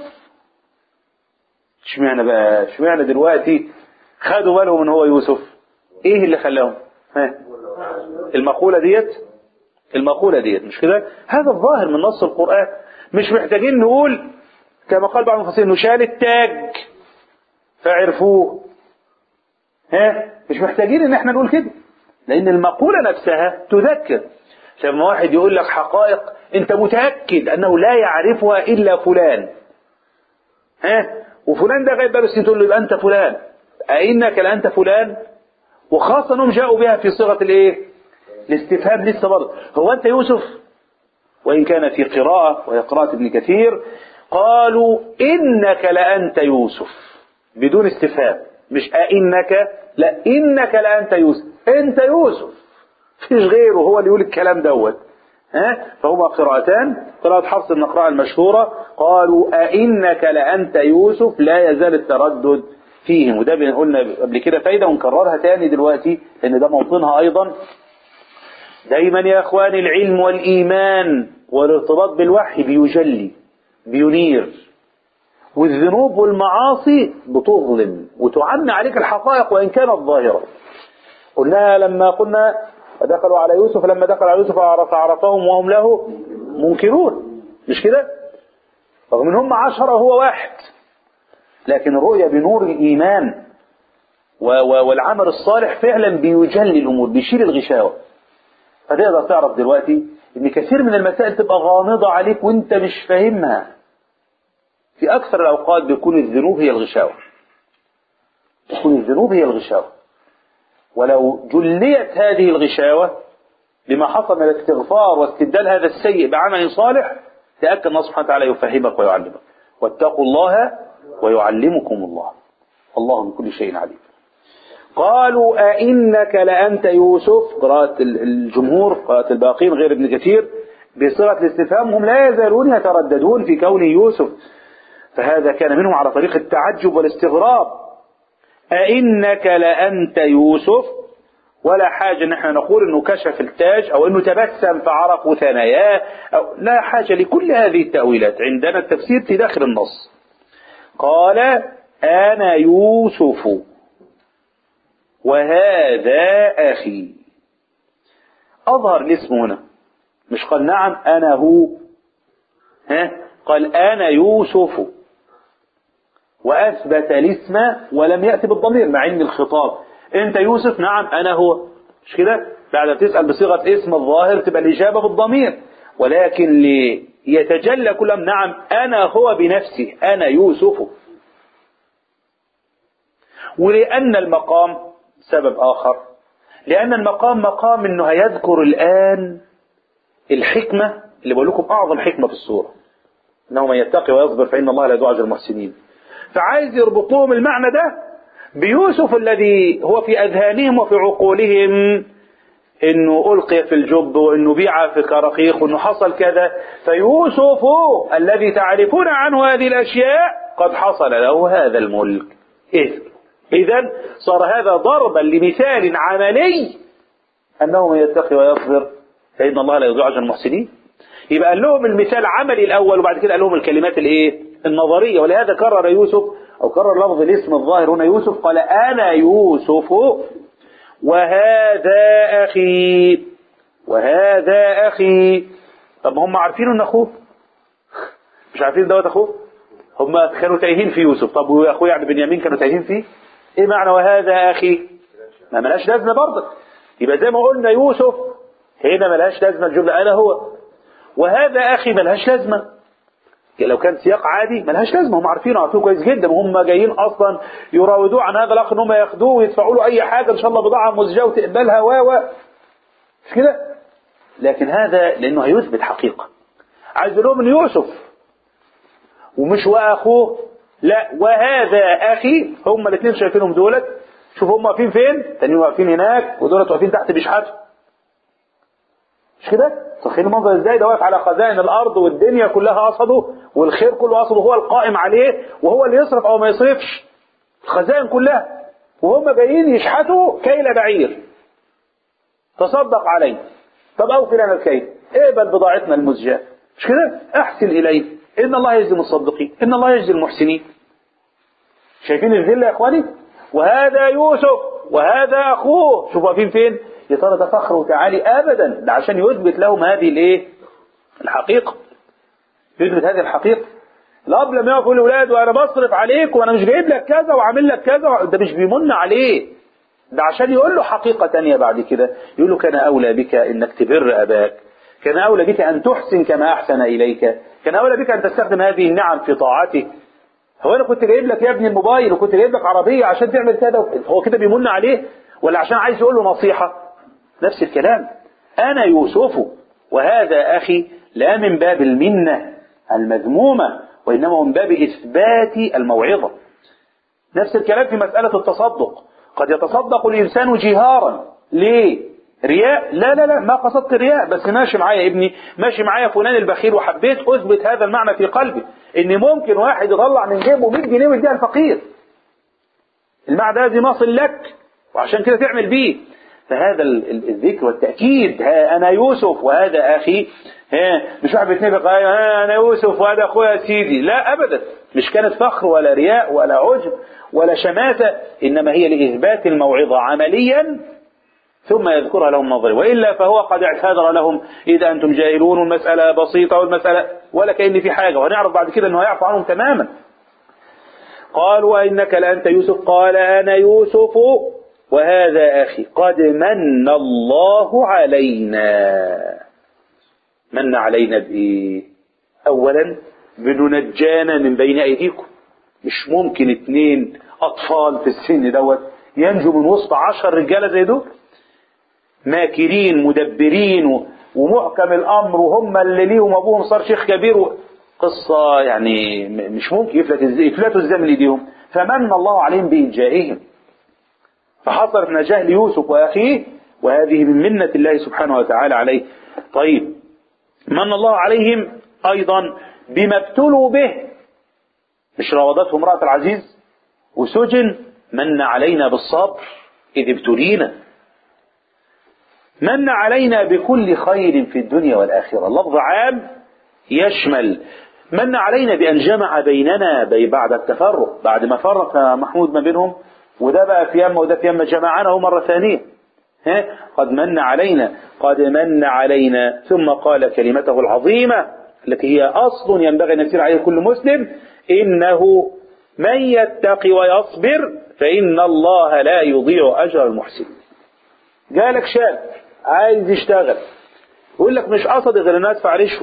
اشمعنى بقى اشمعنى دلوقتي خدوا بالهم ان هو يوسف ايه اللي خلاهم ها المقولة ديت المقولة ديت مش كده هذا الظاهر من نص القرآن مش محتاجين نقول كما قال بعض المفسرين انه شال التاج فعرفوه ها مش محتاجين ان احنا نقول كده لان المقولة نفسها تذكر لما واحد يقول لك حقائق انت متأكد انه لا يعرفها الا فلان ها وفلان ده غايب بقاله سنين تقول له يبقى انت فلان أئنك لأنت فلان وخاصة انهم جاءوا بها في صيغة الايه الاستفهام لسه برضه هو انت يوسف وإن كان في قراءة وهي قراءة ابن كثير قالوا إنك لأنت يوسف بدون استفهام مش أئنك لا إنك لأنت يوسف أنت يوسف فيش غيره هو اللي يقول الكلام دوت ها فهما قراءتان قراءة حفص النقراء المشهورة قالوا أئنك لأنت يوسف لا يزال التردد فيهم وده بن- قلنا قبل كده فايدة ونكررها تاني دلوقتي لأن ده موطنها أيضا دايما يا اخواني العلم والايمان والارتباط بالوحي بيجلي بينير والذنوب والمعاصي بتظلم وتعمي عليك الحقائق وان كانت ظاهره قلناها لما قلنا دخلوا على يوسف لما دخلوا على يوسف عرف عرفهم وهم له منكرون مش كده رغم ان هم عشرة وهو واحد لكن الرؤية بنور الإيمان و- و- والعمل الصالح فعلا بيجلي الأمور بيشيل الغشاوة فتقدر تعرف دلوقتي ان كثير من المسائل تبقى غامضة عليك وانت مش فاهمها في اكثر الاوقات بيكون الذنوب هي الغشاوة تكون الذنوب هي الغشاوة ولو جليت هذه الغشاوة بما حصل من الاستغفار واستبدال هذا السيء بعمل صالح تأكد الله سبحانه وتعالى يفهمك ويعلمك واتقوا الله ويعلمكم الله الله بكل شيء عليم قالوا أئنك لأنت يوسف قراءة ال- الجمهور قراءة الباقين غير ابن كثير بصيغة الاستفهام هم لا يزالون يترددون في كون يوسف فهذا كان منهم على طريق التعجب والاستغراب أئنك لأنت يوسف ولا حاجة ان احنا نقول انه كشف التاج او انه تبسم فعرفوا ثناياه أو لا حاجة لكل هذه التأويلات عندنا التفسير في داخل النص قال أنا يوسف وهذا أخي أظهر الاسم هنا مش قال نعم أنا هو ها قال أنا يوسف وأثبت الاسم ولم يأتي بالضمير مع إن الخطاب أنت يوسف نعم أنا هو مش كده بعد ما تسأل بصيغة اسم الظاهر تبقى الإجابة بالضمير ولكن ليتجلى كل أمر، نعم أنا هو بنفسي أنا يوسف ولأن المقام سبب آخر لأن المقام مقام أنه هيذكر الآن الحكمة اللي بقول لكم أعظم حكمة في السورة أنه من يتقي ويصبر فإن الله لا يضيع أجر المحسنين فعايز يربط لهم المعنى ده بيوسف الذي هو في أذهانهم وفي عقولهم انه القي في الجب وانه بيع في كراخيق وانه حصل كذا فيوسف الذي تعرفون عنه هذه الاشياء قد حصل له هذا الملك اذ اذا صار هذا ضربا لمثال عملي انه من يتقي ويصبر فان الله لا يضيع اجر المحسنين يبقى قال لهم المثال عملي الاول وبعد كده قال لهم الكلمات الايه النظريه ولهذا كرر يوسف او كرر لفظ الاسم الظاهر هنا يوسف قال انا يوسف وهذا أخي وهذا أخي طب هم عارفين أن أخوه مش عارفين دوت أخوه هم كانوا تايهين في يوسف طب وأخوه يعني بنيامين كانوا تايهين فيه إيه معنى وهذا أخي ما ملاش لازمة برضه يبقى زي ما قلنا يوسف هنا ملهاش لازمة الجملة أنا هو وهذا أخي ملهاش لازمة لو كان سياق عادي ملهاش لازمه هم عارفينه عارفينه كويس جدا وهم جايين اصلا يراودوه عن هذا الاخ ان هم ياخدوه ويدفعوا له اي حاجه ان شاء الله بضاعه مزجاه وتقبلها و و مش كده لكن هذا لانه هيثبت حقيقه عايز يقول لهم ان يوسف ومش واخوه لا وهذا اخي هم الاثنين شايفينهم دولت شوف هم واقفين فين تانيين واقفين هناك ودولت واقفين تحت بيشحتوا مش كده تخيل المنظر ازاي ده واقف على خزائن الارض والدنيا كلها قصده والخير كله قصده هو القائم عليه وهو اللي يصرف او ما يصرفش الخزائن كلها وهم جايين يشحتوا كيل بعير تصدق عليه طب اوفي لنا الكيل اقبل بضاعتنا المزجاة مش كده احسن اليه ان الله يجزي المصدقين ان الله يجزي المحسنين شايفين الذله يا اخواني وهذا يوسف وهذا اخوه شوفوا واقفين فين يا ترى ده فخر وتعالي ابدا ده عشان يثبت لهم هذه الايه الحقيقه يثبت هذه الحقيقه الاب لما يقف يقول لاولاده انا بصرف عليك وانا مش جايب لك كذا وعامل لك كذا ده مش بيمن عليه ده عشان يقول له حقيقه تانية بعد كده يقول له كان اولى بك انك تبر اباك كان اولى بك ان تحسن كما احسن اليك كان اولى بك ان تستخدم هذه النعم في طاعته هو انا كنت جايب لك يا ابني الموبايل وكنت جايب لك عربيه عشان تعمل كذا هو كده بيمن عليه ولا عشان عايز يقول له نصيحه نفس الكلام أنا يوسف وهذا أخي لا من باب المنة المذمومة وإنما من باب إثبات الموعظة نفس الكلام في مسألة التصدق قد يتصدق الإنسان جهارا ليه رياء لا لا لا ما قصدت رياء بس ماشي معايا ابني ماشي معايا فلان البخيل وحبيت اثبت هذا المعنى في قلبي ان ممكن واحد يطلع من جيبه 100 جنيه ويديها الفقير المعنى ده لازم يصل لك وعشان كده تعمل بيه فهذا ال- ال- الذكر والتأكيد ها أنا يوسف وهذا أخي ها مش واحد بيتنفق ها أنا يوسف وهذا أخويا سيدي لا أبدا مش كانت فخر ولا رياء ولا عجب ولا شماتة إنما هي لإثبات الموعظة عمليا ثم يذكرها لهم نظري وإلا فهو قد اعتذر لهم إذا أنتم جاهلون والمسألة بسيطة والمسألة ولا كأن في حاجة وهنعرف بعد كده أنه يعفو عنهم تماما قال وإنك لأنت يوسف قال أنا يوسف وهذا أخي قد من الله علينا من علينا بإيه أولا بننجانا من بين أيديكم مش ممكن اتنين أطفال في السن دوت ينجوا من وسط عشر رجالة زي دول ماكرين مدبرين و- ومحكم الأمر وهم اللي ليهم أبوهم صار شيخ كبير و- قصة يعني م- مش ممكن يفلت ازاي يفلتوا ازاي من ايديهم فمن الله عليهم بإنجائهم فحصلت نجاة ليوسف وأخيه وهذه من منة الله سبحانه وتعالى عليه طيب من الله عليهم أيضا بما ابتلوا به مش راودته امرأة العزيز وسجن من علينا بالصبر إذ ابتلينا من علينا بكل خير في الدنيا والآخرة اللفظ عام يشمل من علينا بأن جمع بيننا بي بعد التفرق بعد ما فرق محمود ما بينهم وده بقى في يمه وده في يمه جمعناه مرة ثانية ها؟ قد من علينا قد من علينا ثم قال كلمته العظيمة التي هي أصل ينبغي أن يسير عليه كل مسلم إنه من يتقي ويصبر فإن الله لا يضيع أجر المحسنين جالك شاب عايز يشتغل يقول لك مش قصدي غير ان ادفع رشوه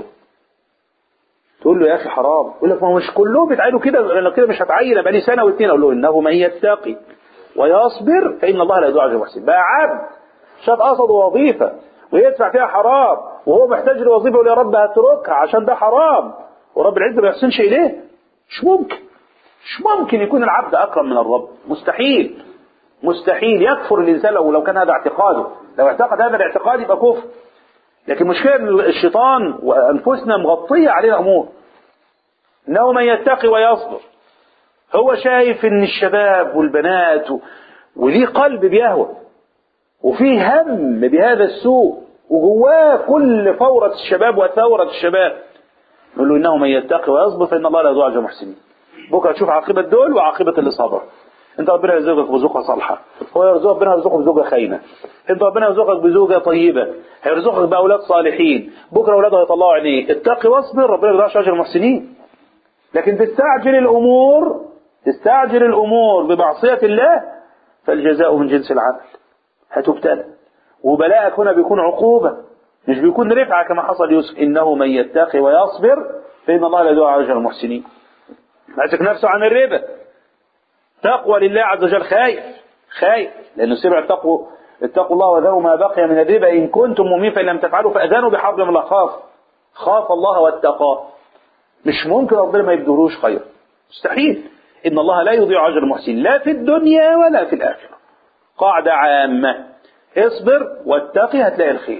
تقول له يا اخي حرام يقول لك ما هو مش كلهم بيتعينوا كده انا كده مش هتعين بقى لي سنه واثنين اقول له انه من يتقي ويصبر فان الله لا يضيع اجر المحسنين بقى عبد شاف قصده وظيفه ويدفع فيها حرام وهو محتاج لوظيفه يقول يا رب هتركها عشان ده حرام ورب العزه ما يحسنش اليه مش ممكن مش ممكن يكون العبد اكرم من الرب مستحيل مستحيل يكفر الانسان لو لو كان هذا اعتقاده لو اعتقد هذا الاعتقاد يبقى كفر لكن المشكله ان الشيطان وانفسنا مغطيه علينا امور انه من يتقي ويصبر هو شايف ان الشباب والبنات و... وليه قلب بيهوى وفيه هم بهذا السوء وجواه كل فورة الشباب وثورة الشباب نقول له انه من يتقي ويصبر فان الله لا يضيع اجر المحسنين بكره تشوف عاقبه دول وعاقبه اللي صبر انت ربنا يرزقك بزوجه صالحه هو يرزقك ربنا يرزقك بزوجه خاينه انت ربنا يرزقك بزوجه طيبه هيرزقك باولاد صالحين بكره اولاده هيطلعوا عينيك اتقي واصبر ربنا يرزقك اجر المحسنين لكن تستعجل الامور تستعجل الامور بمعصيه الله فالجزاء من جنس العمل هتبتلى وبلاءك هنا بيكون عقوبه مش بيكون رفعه كما حصل يوسف انه من يتقي ويصبر فان الله لا يضيع اجر المحسنين مسك نفسه عن الربا تقوى لله عز وجل خايف خايف لأنه سمع اتقوا اتقوا الله وذروا ما بقي من الربا إن كنتم مؤمنين فإن لم تفعلوا فأذنوا بحرب من الله خاف خاف الله واتقاه مش ممكن ربنا ما يبدلوش خير مستحيل إن الله لا يضيع أجر المحسنين لا في الدنيا ولا في الآخرة قاعدة عامة اصبر واتقي هتلاقي الخير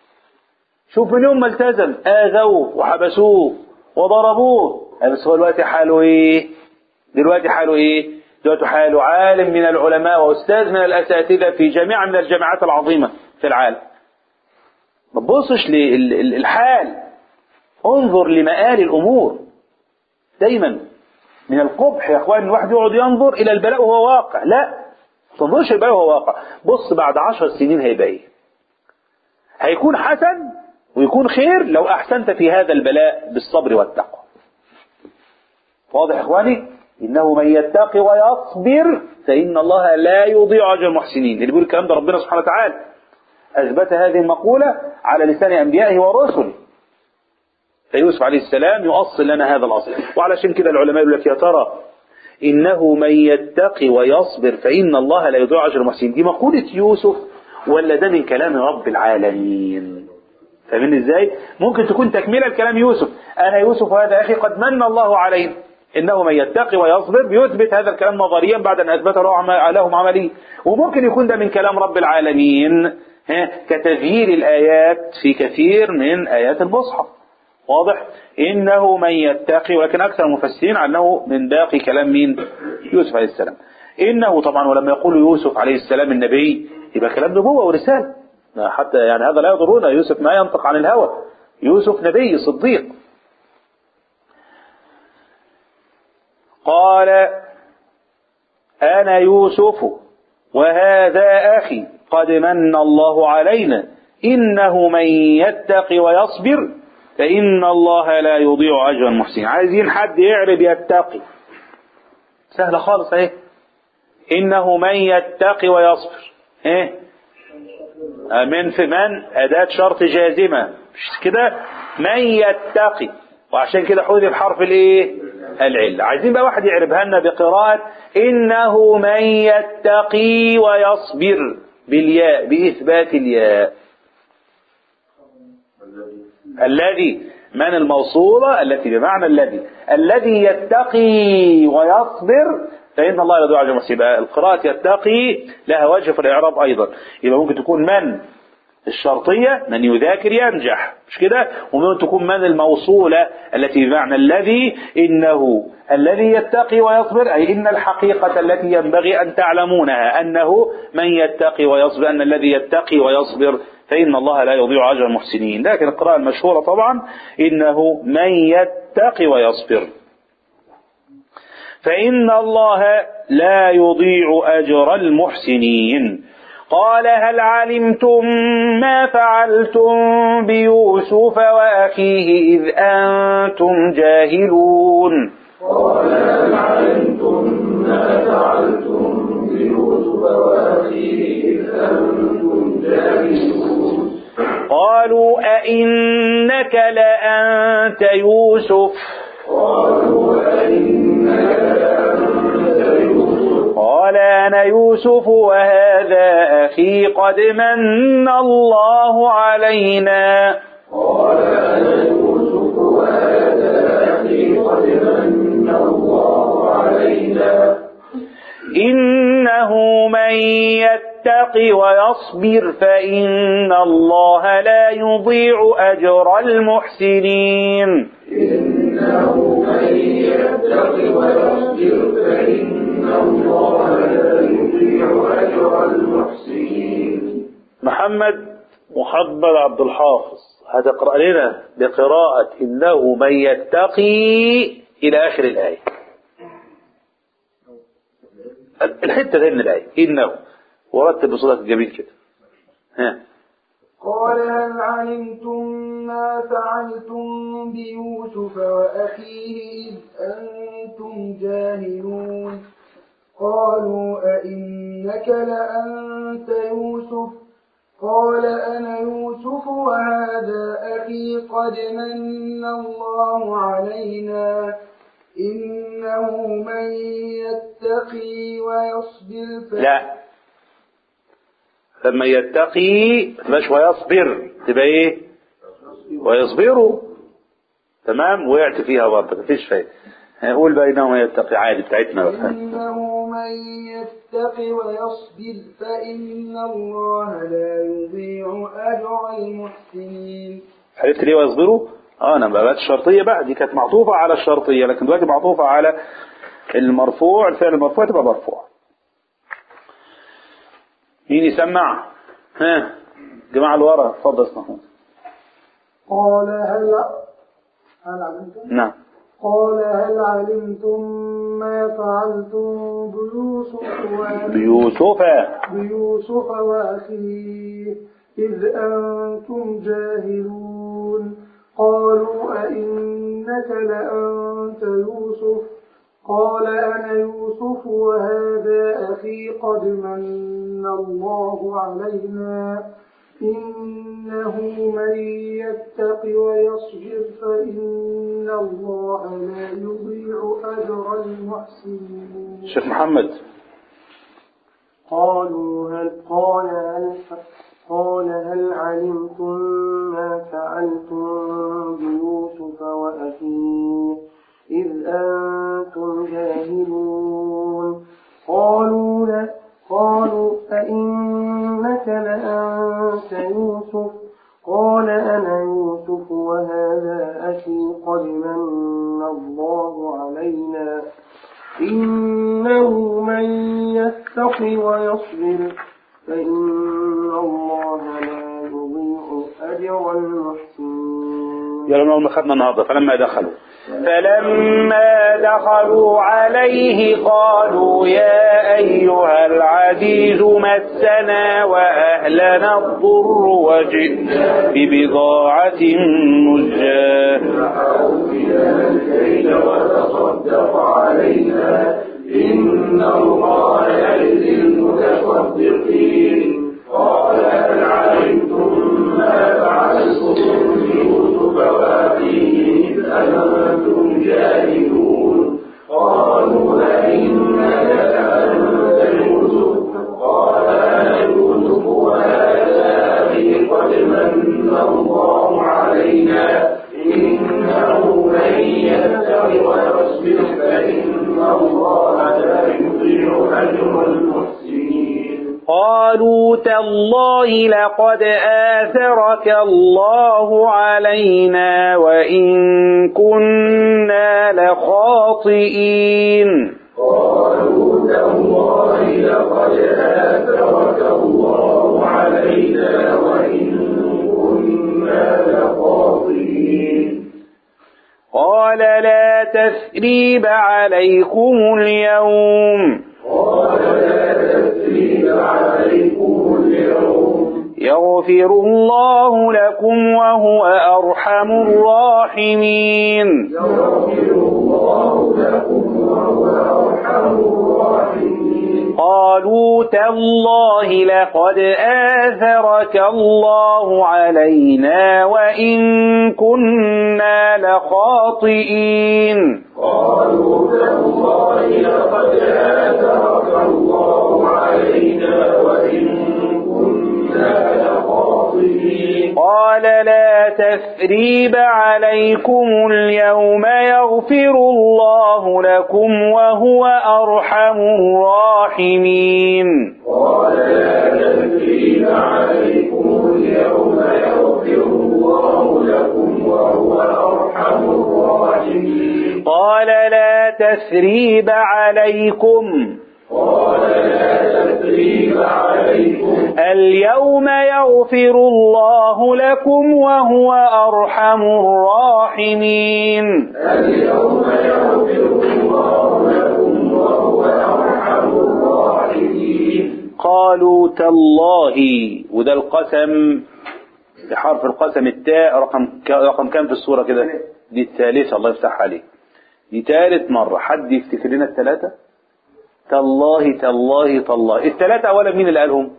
شوف من يوم ما التزم آذوه وحبسوه وضربوه بس هو دلوقتي حاله ايه دلوقتي حاله ايه دلوقتي حاله عالم من العلماء واستاذ من الاساتذه في جميع من الجامعات العظيمه في العالم ما تبصش للحال انظر لمآل الامور دايما من القبح يا اخوان الواحد يقعد ينظر الى البلاء وهو واقع لا ما تنظرش البلاء وهو واقع بص بعد عشر سنين هيبقى ايه هيكون حسن ويكون خير لو احسنت في هذا البلاء بالصبر والتقوى واضح يا اخواني انه من يتقي ويصبر فان الله لا يضيع اجر المحسنين اللي بيقول الكلام ده ربنا سبحانه وتعالى اثبت هذه المقوله على لسان انبيائه ورسله فيوسف عليه السلام يؤصل لنا هذا الاصل وعلشان كده العلماء يقول لك يا ترى انه من يتقي ويصبر فان الله لا يضيع اجر المحسنين دي مقوله يوسف ولا ده من كلام رب العالمين فاهمين ازاي ممكن تكون تكمله لكلام يوسف أنا يوسف هذا أخي قد من الله علينا إنه من يتقي ويصبر بيثبت هذا الكلام نظريا بعد أن أثبته له- لهم عمليا وممكن يكون ده من كلام رب العالمين ها، كتغيير الآيات في كثير من آيات المصحف واضح إنه من يتقي ولكن أكثر المفسرين عنه من باقي كلام مين يوسف عليه السلام إنه طبعا ولما يقول يوسف عليه السلام النبي يبقى كلام نبوة ورسالة لا حتى يعني هذا لا يضرنا يوسف ما ينطق عن الهوى يوسف نبي صديق قال أنا يوسف وهذا أخي قد من الله علينا إنه من يتق ويصبر فإن الله لا يضيع أجر المحسنين عايزين حد يعرب يتقي سهلة خالص اهي إنه من يتقي ويصبر ايه من في من أداة شرط جازمة مش كده من يتقي وعشان كده حذف حرف الايه العلة عايزين بقى واحد يعربها لنا بقراءة إنه من يتقي ويصبر بالياء بإثبات الياء الذي من الموصولة التي بمعنى الذي الذي يتقي ويصبر فإن الله لا يضيع أجر المحسنين يبقى القراءة يتقي لها وجه في الإعراب أيضا يبقى ممكن تكون من الشرطية من يذاكر ينجح مش كده وممكن تكون من الموصولة التي بمعنى الذي إنه الذي يتقي ويصبر أي إن الحقيقة التي ينبغي أن تعلمونها أنه من يتقي ويصبر أن الذي يتقي ويصبر فإن الله لا يضيع أجر المحسنين لكن القراءة المشهورة طبعا إنه من يتقي ويصبر فإن الله لا يضيع أجر المحسنين قال هل علمتم ما فعلتم بيوسف وأخيه إذ أنتم جاهلون قال هل علمتم ما فعلتم بيوسف وأخيه إذ أنتم جاهلون قالوا أئنك لأنت يوسف قالوا أئنك لأنت يوسف قال أنا يوسف وهذا أخي قد من الله علينا قال أنا يوسف وهذا أخي قد من الله علينا إنه من يتق ويصبر فإن الله لا يضيع أجر المحسنين إنه من يتق ويصبر فإن الله لا يضيع أجر المحسنين محمد محمد عبد الحافظ هتقرأ لنا بقراءة إنه من يتقي إلى آخر الآية الحتة دي من الآية إنه ورتب بصوتك الجميل كده ها قال هل علمتم ما فعلتم بيوسف وأخيه إذ أنتم جاهلون قالوا أئنك لأنت يوسف قال أنا يوسف وهذا أخي قد من الله علينا إنه من يتقي ويصبر ف- لا لما يتقي مش ويصبر تبقى ايه ويصبروا تمام وقعت فيها برضه مفيش فايده هنقول بقى انه من يتقي عادي بتاعتنا بقى إنه من يتق ويصبر فإن الله لا يضيع أجر المحسنين عرفت ليه ويصبروا اه انا بقى الشرطيه بقى دي كانت معطوفه على الشرطيه لكن دلوقتي معطوفه على المرفوع الفعل المرفوع تبقى مرفوع مين يسمع ها جماعه اللي ورا اتفضل اسمعوا قال هل هل علمتم نعم قال هل علمتم ما فعلتم بيوسف و- بيوسف بيوسف وأخيه إذ أنتم جاهلون قالوا أئنك لأنت يوسف قال أنا يوسف وهذا أخي قد من الله علينا إنه من يتق ويصبر فإن الله لا يضيع أجر المحسنين شيخ محمد قالوا هل قال هل قال هل علمتم ما فعلتم بيوسف وأخيه إذ أنتم جاهلون قالوا لا قالوا أئنك لأنت يوسف قال أنا يوسف وهذا أخي قد من الله علينا إنه من يتق ويصبر فإن الله لا يضيع أجر المحسنين يلا نقول خدنا النهارده فلما دخلوا فلما دخلوا عليه قالوا يا أيها العزيز مسنا وأهلنا الضر وجئنا ببضاعة مزجاة الكيل وتصدق علينا إن الله يجزي المتصدقين قال هل علمتم ما فعلتم بيوسف وأخيه إذ أنتم جاهلون قالوا أئنك لأنت يوسف قال أنا يوسف وهذا أخي قد من الله علينا إنه من يتق ويصبر فإن الله لا يضيع أجر المحسنين قالوا تالله لقد آثرك الله علينا وإن كنا لخاطئين قالوا تالله لقد آثرك الله علينا وإن كنا لخاطئين قال لا تثريب عليكم اليوم قال لا تثريب عليكم اليوم يغفر الله لكم وهو أرحم الراحمين يغفر الله لكم وهو أرحم الراحمين قالوا تالله لقد آثرك الله علينا وإن كنا لخاطئين قالوا تالله لقد آثرك الله علينا وإن كنا لخاطئين قال لا تثريب عليكم اليوم يغفر الله لكم وهو أرحم الراحمين قال لا تثريب عليكم اليوم يغفر الله لكم وهو أرحم الراحمين قال لا تثريب عليكم قال لا تثريب عليكم اليوم يغفر الله لكم وهو أرحم الراحمين اليوم يغفر الله لكم وهو أرحم الراحمين قالوا تالله وده القسم بحرف القسم التاء رقم رقم كام في الصورة كده دي الثالثة الله يفتح عليك دي ثالث مرة حد يفتكر لنا الثلاثة تالله تالله تالله الثلاثة أولا مين اللي قالهم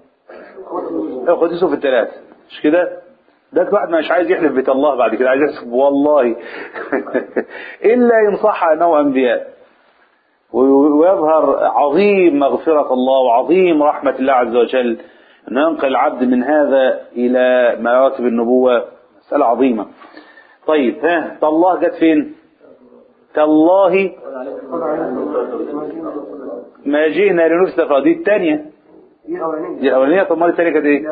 اخد يوسف الثلاثة مش كده ده واحد مش عايز يحلف بتالله بعد كده عايز يحلف والله إلا ينصح أنه أنبياء ويظهر عظيم مغفرة الله وعظيم رحمة الله عز وجل أن ينقل العبد من هذا إلى مراتب النبوة مسألة عظيمة طيب ها تالله جت فين تالله ما جئنا لنفسد دي الثانية دي الأولانية طب ما الثانية كانت إيه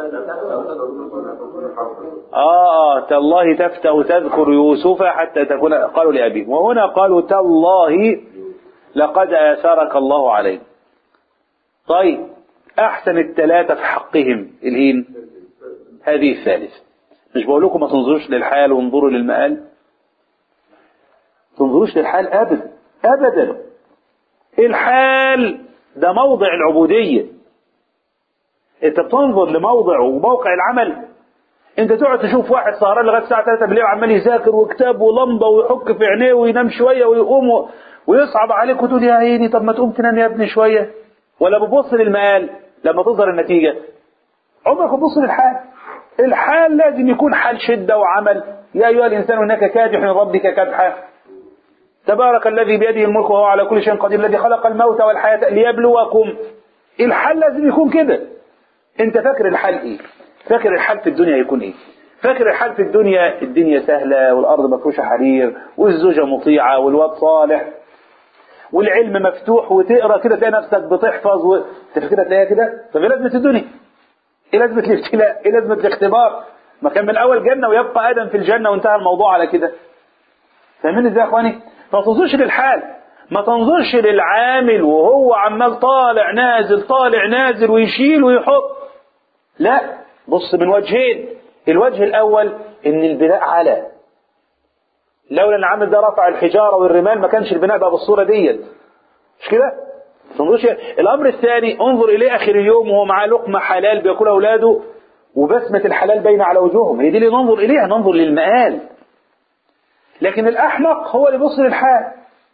آه آه تالله تفتأ تذكر يوسف حتى تكون قالوا لأبيه وهنا قالوا تالله لقد آثرك الله علينا طيب أحسن الثلاثة في حقهم الهين هذه الثالثة مش بقول لكم ما تنظروش للحال وانظروا للمآل تنظروش للحال أبدا أبدا الحال ده موضع العبودية انت بتنظر لموضع وموقع العمل انت تقعد تشوف واحد سهران لغايه الساعه 3 بالليل عمال يذاكر وكتاب ولمبه ويحك في عينيه وينام شويه ويقوم و... ويصعب عليك وتقول يا عيني طب ما تقوم تنام يا ابني شويه ولا بتبص للمآل لما تظهر النتيجه عمرك ما تبص للحال الحال لازم يكون حال شده وعمل يا ايها الانسان انك كادح من ربك كدحا تبارك الذي بيده الملك وهو على كل شيء قدير الذي خلق الموت والحياه ليبلوكم الحال لازم يكون كده انت فاكر الحال ايه فاكر الحال في الدنيا هيكون ايه فاكر الحال في الدنيا الدنيا سهلة والأرض مفروشة حرير والزوجة مطيعة والواد صالح والعلم مفتوح وتقرا كده تلاقي نفسك بتحفظ و... انت كده تلاقيها كده طب ايه لازمه الدنيا؟ ايه لازمه الابتلاء؟ ايه لازمه الاختبار؟ ما كان من الاول جنه ويبقى ادم في الجنه وانتهى الموضوع على كده. فاهمين ازاي يا اخواني؟ ما تنظرش للحال ما تنظرش للعامل وهو عمال طالع نازل طالع نازل ويشيل ويحط لا بص من وجهين الوجه الاول ان البناء على لولا ان العامل ده رفع الحجاره والرمال ما كانش البناء بقى بالصوره ديت مش كده؟ تنظرش الامر الثاني انظر اليه اخر اليوم وهو معاه لقمه حلال بياكلها اولاده وبسمه الحلال باينه على وجوههم هي دي اللي ننظر اليها ننظر للمآل لكن الاحمق هو اللي يبص للحال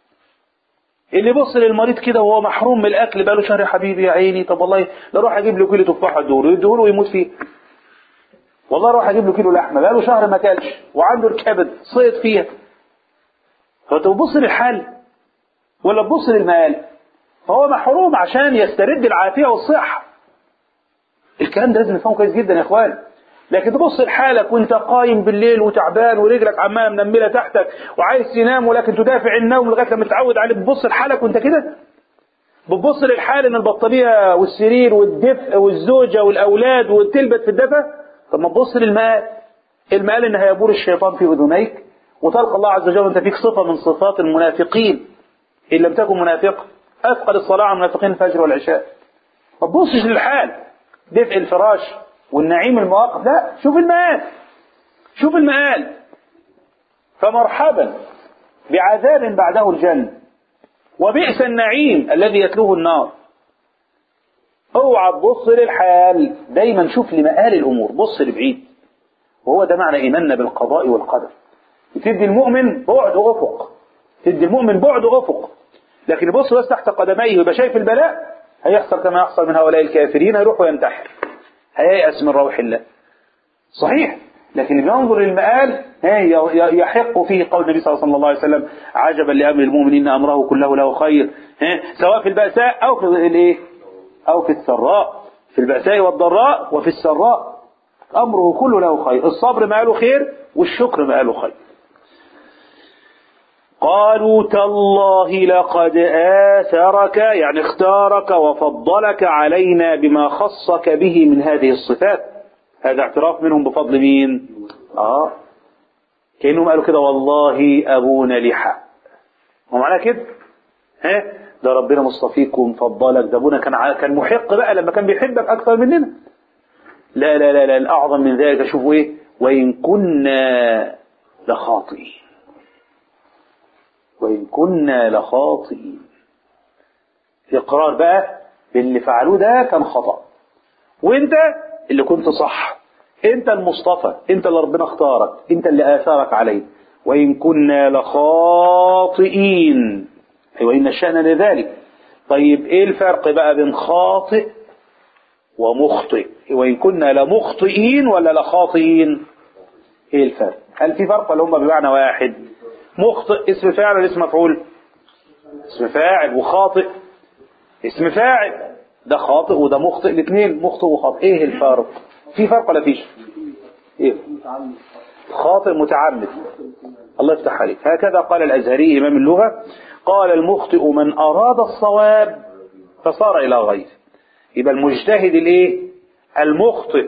اللي يبص للمريض كده وهو محروم من الاكل بقاله شهر يا حبيبي يا عيني طب والله لا اروح اجيب له كيلو تفاحه دور يديهوله ويموت فيه والله اروح اجيب له كيلو لحمه بقاله شهر ما اكلش وعنده الكبد صيد فيها فانت بتبص للحال ولا تبص للمال فهو محروم عشان يسترد العافيه والصحه الكلام ده لازم نفهمه كويس جدا يا اخوان لكن تبص لحالك وانت قايم بالليل وتعبان ورجلك عماله منمله تحتك وعايز تنام ولكن تدافع النوم لغايه لما تتعود عليه بتبص لحالك وانت كده بتبص للحال ان البطاريه والسرير والدفء والزوجه والاولاد وتلبس في الدفء طب ما تبص للمال المال ان هيبور الشيطان في اذنيك وتلقى الله عز وجل وانت فيك صفه من صفات المنافقين ان لم تكن منافقا اثقل الصلاه على المنافقين الفجر والعشاء ما تبصش للحال دفء الفراش والنعيم المواقف لا شوف المآل شوف المآل فمرحبا بعذاب بعده الجنة وبئس النعيم الذي يتلوه النار اوعى تبص للحال دايما شوف لمآل الأمور بص لبعيد وهو ده معنى إيماننا بالقضاء والقدر تدي المؤمن بعد أفق تدي المؤمن بعد أفق لكن يبص بس تحت قدميه ويبقى شايف البلاء هيحصل كما يحصل من هؤلاء الكافرين هيروح وينتحر هييأس من روح الله صحيح لكن اللي بينظر للمآل يحق فيه قول النبي صلى الله عليه وسلم عجبا لأمر المؤمن إن أمره كله له خير سواء في البأساء أو في الإيه أو في السراء في البأساء والضراء وفي السراء أمره كله له خير الصبر ماله خير والشكر ماله خير قالوا تالله لقد آثرك يعني اختارك وفضلك علينا بما خصك به من هذه الصفات هذا اعتراف منهم بفضل مين آه كأنهم قالوا كده والله أبونا لحق هو معناه كده ها ده ربنا مصطفيك ومفضلك ده ابونا كان كان محق بقى لما كان بيحبك أكثر مننا لا لا لا لا الأعظم من ذلك شوفوا إيه وإن كنا لخاطئين وإن كنا لخاطئين في إقرار بقى باللي فعلوه ده كان خطأ وانت اللي كنت صح انت المصطفى انت اللي ربنا اختارك انت اللي آثارك عليه وإن كنا لخاطئين أي وإن الشأن لذلك طيب ايه الفرق بقى بين خاطئ ومخطئ وإن كنا لمخطئين ولا لخاطئين ايه الفرق هل في فرق ولا هم بمعنى واحد مخطئ اسم فاعل ولا اسم مفعول اسم فاعل وخاطئ اسم فاعل ده خاطئ وده مخطئ الاثنين مخطئ وخاطئ ايه الفرق في فرق ولا فيش ايه خاطئ متعمد الله يفتح عليك هكذا قال الازهري امام اللغه قال المخطئ من اراد الصواب فصار الى غيره يبقى المجتهد الايه المخطئ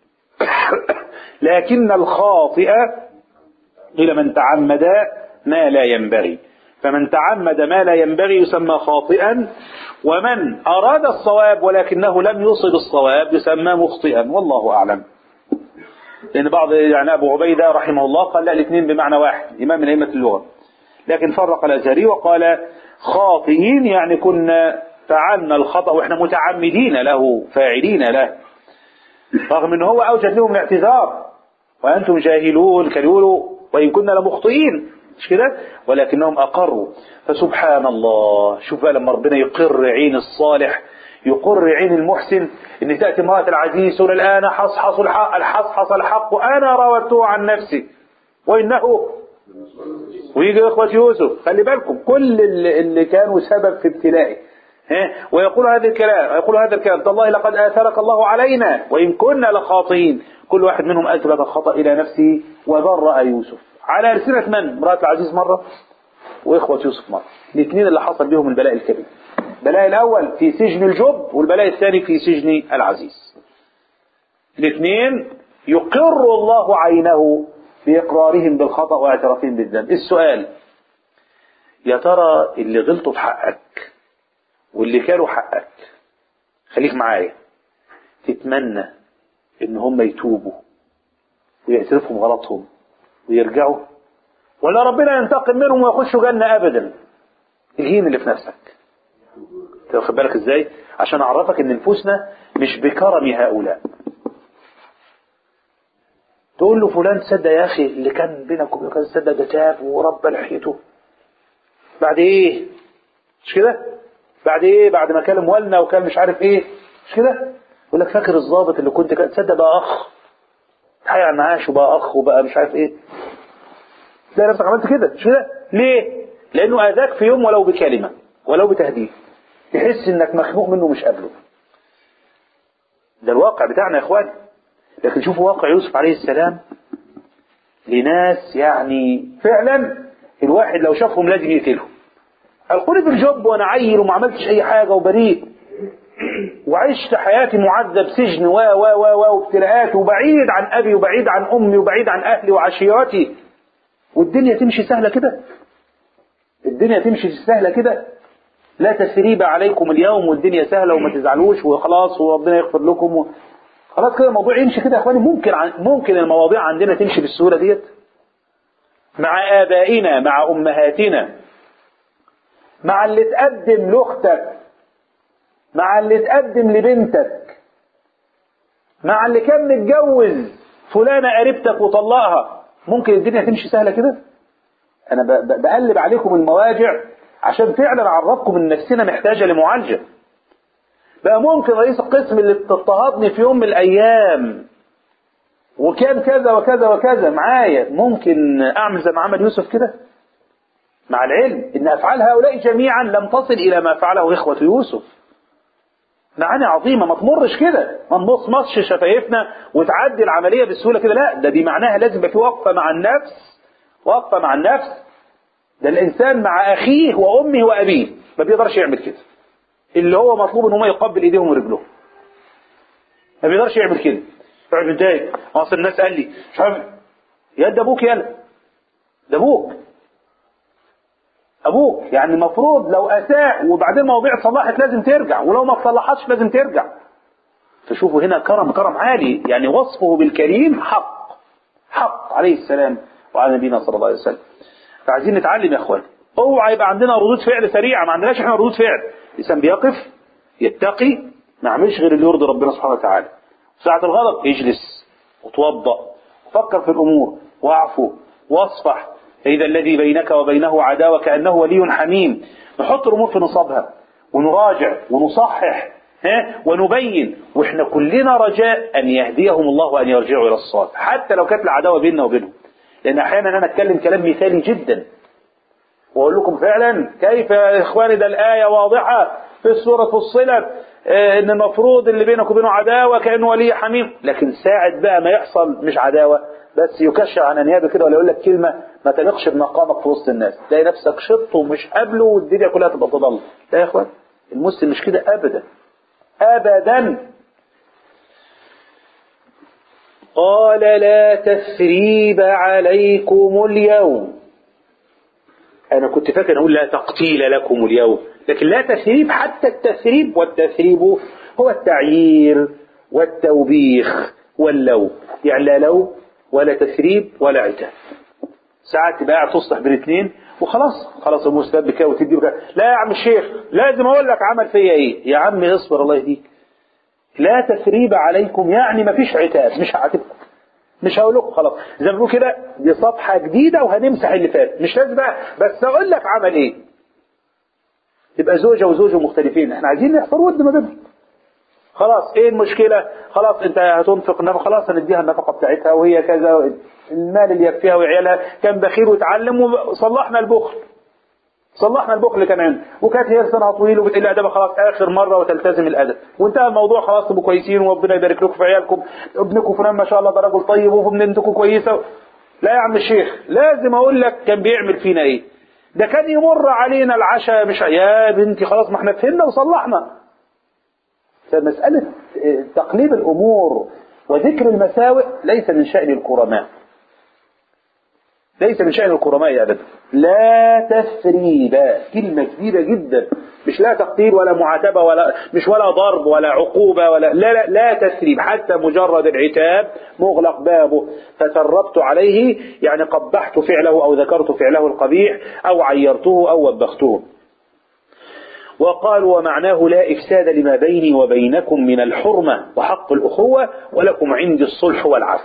لكن الخاطئ قيل من تعمد ما لا ينبغي فمن تعمد ما لا ينبغي يسمى خاطئا ومن أراد الصواب ولكنه لم يصب الصواب يسمى مخطئا والله أعلم لأن بعض يعني أبو عبيدة رحمه الله قال لا الاثنين بمعنى واحد إمام من أئمة اللغة لكن فرق الأزهري وقال خاطئين يعني كنا فعلنا الخطأ وإحنا متعمدين له فاعلين له رغم أنه هو أوجد لهم الاعتذار وأنتم جاهلون كانوا يقولوا وإن كنا لمخطئين مش كده ولكنهم أقروا فسبحان الله شوف بقى لما ربنا يقر عين الصالح يقر عين المحسن ان تأتي امرأة العزيز تقول الآن حصحص الحق الحصحص الحق أنا راودته عن نفسي وإنه ويجي إخوة يوسف خلي بالكم كل اللي, اللي كانوا سبب في ابتلائه ها؟ ويقول هذا الكلام ويقول هذا الكلام تالله لقد آثرك الله علينا وإن كنا لخاطئين كل واحد منهم أثبت الخطأ إلى نفسه وبرأ يوسف على ألسنة من؟ امرأة العزيز مرة وإخوة يوسف مرة الاثنين اللي حصل بهم البلاء الكبير البلاء الأول في سجن الجب والبلاء الثاني في سجن العزيز الاثنين يقر الله عينه بإقرارهم بالخطأ واعترافهم بالذنب السؤال يا ترى اللي غلطوا في حقك واللي كانوا حقك خليك معايا تتمنى ان هم يتوبوا ويعترفوا بغلطهم ويرجعوا ولا ربنا ينتقم منهم ويخشوا جنة ابدا الهين اللي في نفسك أنت واخد بالك ازاي عشان اعرفك ان نفوسنا مش بكرم هؤلاء تقول له فلان تصدق يا اخي اللي كان بينك وبينه كان تصدق ده تاب وربى لحيته بعد ايه مش كده بعد ايه بعد ما كان مولنا وكان مش عارف ايه مش كده يقول لك فاكر الضابط اللي كنت كان تصدق بقى اخ تحيي على المعاش وبقى اخ وبقى مش عارف ايه تلاقي نفسك عملت كده مش كده ليه لانه اذاك في يوم ولو بكلمه ولو بتهديد تحس انك مخنوق منه مش قابله ده الواقع بتاعنا يا اخواني لكن شوفوا واقع يوسف عليه السلام لناس يعني فعلا الواحد لو شافهم لازم يقتلهم القوني في الجب وانا عيل وما عملتش اي حاجه وبريء وعشت حياتي معذب سجن و و و و وابتلاءات وبعيد عن ابي وبعيد عن امي وبعيد عن اهلي وعشيرتي والدنيا تمشي سهله كده الدنيا تمشي سهله كده لا تثريب عليكم اليوم والدنيا سهله وما تزعلوش وخلاص وربنا يغفر لكم و... خلاص كده الموضوع يمشي كده يا اخواني ممكن عن... ممكن المواضيع عندنا تمشي بالسهوله ديت مع ابائنا مع امهاتنا مع اللي تقدم لاختك مع اللي تقدم لبنتك مع اللي كان متجوز فلانة قريبتك وطلقها ممكن الدنيا تمشي سهلة كده أنا ب- ب- بقلب عليكم المواجع عشان فعلا أعرفكم إن نفسنا محتاجة لمعالجة بقى ممكن رئيس القسم اللي اضطهدني في يوم من الأيام وكان كذا وكذا وكذا معايا ممكن أعمل زي ما عمل يوسف كده مع العلم إن أفعال هؤلاء جميعا لم تصل إلى ما فعله إخوة يوسف معاني عظيمة ما تمرش كده ما نمصمصش شفايفنا وتعدي العملية بسهولة كده لا ده دي معناها لازم يبقى في وقفة مع النفس وقفة مع النفس ده الإنسان مع أخيه وأمه وأبيه ما بيقدرش يعمل كده اللي هو مطلوب إن هم يقبل إيديهم ورجلهم ما بيقدرش يعمل كده يقعد متضايق اصل الناس قال لي مش عارف يا ده ابوك يلا ده ابوك ابوك يعني المفروض لو اساء وبعدين مواضيع اتصلحت لازم ترجع ولو ما اتصلحتش لازم ترجع تشوفوا هنا كرم كرم عالي يعني وصفه بالكريم حق حق عليه السلام وعلى نبينا صلى الله عليه وسلم فعايزين نتعلم يا اخوان اوعى يبقى عندنا ردود فعل سريعه ما عندناش احنا ردود فعل الانسان بيقف يتقي ما يعملش غير اللي يرضي ربنا سبحانه وتعالى ساعة الغضب اجلس وتوضأ وفكر في الأمور واعفو واصفح فإذا الذي بينك وبينه عداوة كأنه ولي حميم نحط الأمور في نصابها ونراجع ونصحح ها ونبين واحنا كلنا رجاء أن يهديهم الله وأن يرجعوا إلى الصواب حتى لو كانت العداوة بيننا وبينهم لأن أحيانا أنا أتكلم كلام مثالي جدا وأقول لكم فعلا كيف يا إخواني ده الآية واضحة في السورة فصلت آه، إن المفروض اللي بينك وبينه عداوة كأنه ولي حميم لكن ساعد بقى ما يحصل مش عداوة بس يكشر عن أنيابه كده ولا يقول لك كلمة ما تليقش بمقامك في وسط الناس تلاقي نفسك شط ومش قابله والدنيا كلها تبقى تضل لا يا إخوان المسلم مش كده أبدا أبدا قال لا تثريب عليكم اليوم أنا كنت فاكر أقول لا تقتيل لكم اليوم لكن لا تثريب حتى التثريب والتثريب هو التعيير والتوبيخ واللوم يعني لا لوم ولا تثريب ولا عتاب ساعات تبقى قاعد تصلح بين اثنين وخلاص خلاص المستوى بكده وتدي بكده لا يا عم الشيخ لازم اقول لك عمل فيا ايه يا عم اصبر الله يهديك لا تثريب عليكم يعني ما فيش عتاب مش هعاتبكم مش هقول لكم خلاص زي ما بنقول كده دي صفحه جديده وهنمسح اللي فات مش لازم بقى بس اقول لك عمل ايه تبقى زوجه وزوجه مختلفين احنا عايزين نحصر ود ما بينهم خلاص ايه المشكله خلاص انت هتنفق النفقه خلاص هنديها النفقه بتاعتها وهي كذا المال اللي يكفيها وعيالها كان بخيل وتعلم وصلحنا البخل صلحنا البخل اللي كان عنده وكانت هي لسانها طويل وبتقل ادبها خلاص اخر مره وتلتزم الادب وانتهى الموضوع خلاص تبقوا كويسين وربنا يبارك لكم في عيالكم ابنكم فلان ما شاء الله ده راجل طيب وبنتكم كويسه لا يا عم الشيخ لازم اقول لك كان بيعمل فينا ايه ده كان يمر علينا العشاء مش يا بنتي خلاص ما احنا فهمنا وصلحنا فمسألة تقليب الأمور وذكر المساوئ ليس من شأن الكرماء ليس من شأن الكرماء أبدا لا تثريب كلمة كبيرة جدا مش لا تقتيل ولا معاتبة ولا مش ولا ضرب ولا عقوبة ولا لا لا, لا تثريب حتى مجرد العتاب مغلق بابه فسربت عليه يعني قبحت فعله أو ذكرت فعله القبيح أو عيرته أو وبخته وقالوا ومعناه لا إفساد لما بيني وبينكم من الحرمة وحق الأخوة ولكم عندي الصلح والعفو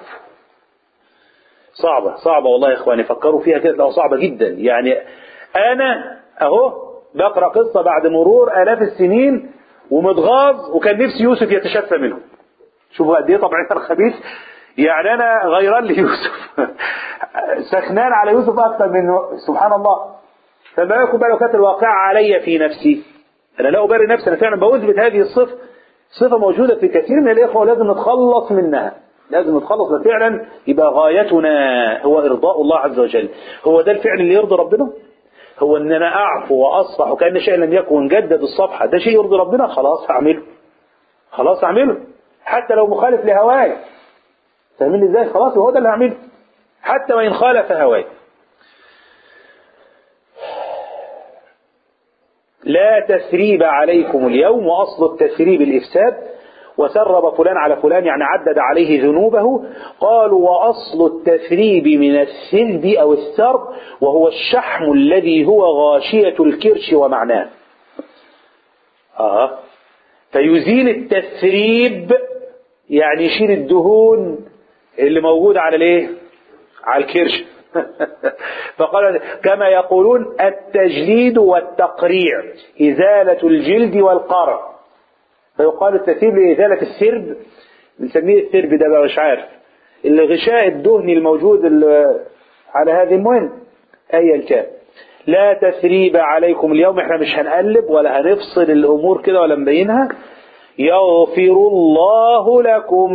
صعبة صعبة والله يا إخواني فكروا فيها كده تلاقوا صعبة جدا يعني أنا أهو بقرأ قصة بعد مرور آلاف السنين ومتغاظ وكان نفسي يوسف يتشفى منه شوفوا قد إيه طبعا الخبيث يعني أنا غيران ليوسف سخنان على يوسف أكثر من سبحان الله فما يكون بقى لو كانت الواقعة علي في نفسي أنا لا أبرر نفسي أنا فعلا بأثبت هذه الصفة صفة موجودة في كثير من الإخوة ولازم نتخلص منها لازم نتخلص فعلا يبقى غايتنا هو إرضاء الله عز وجل هو ده الفعل اللي يرضي ربنا هو ان انا اعفو واصفح وكان شيء لم يكن ونجدد الصفحه ده شيء يرضي ربنا خلاص هعمله خلاص هعمله حتى لو مخالف لهواي فاهمين ازاي خلاص هو ده اللي هعمله حتى وان خالف هواي لا تثريب عليكم اليوم واصل التثريب الافساد وسرب فلان على فلان يعني عدد عليه ذنوبه قالوا وأصل التثريب من الثلب أو الثرب وهو الشحم الذي هو غاشية الكرش ومعناه آه. فيزيل التثريب يعني يشيل الدهون اللي موجودة على الايه على الكرش فقال كما يقولون التجليد والتقريع إزالة الجلد والقرع فيقال التثريب لإزالة السرب بنسميه السرب ده بقى مش عارف الغشاء الدهني الموجود على هذه المهم أيا كان لا تثريب عليكم اليوم احنا مش هنقلب ولا هنفصل الأمور كده ولا نبينها يغفر الله لكم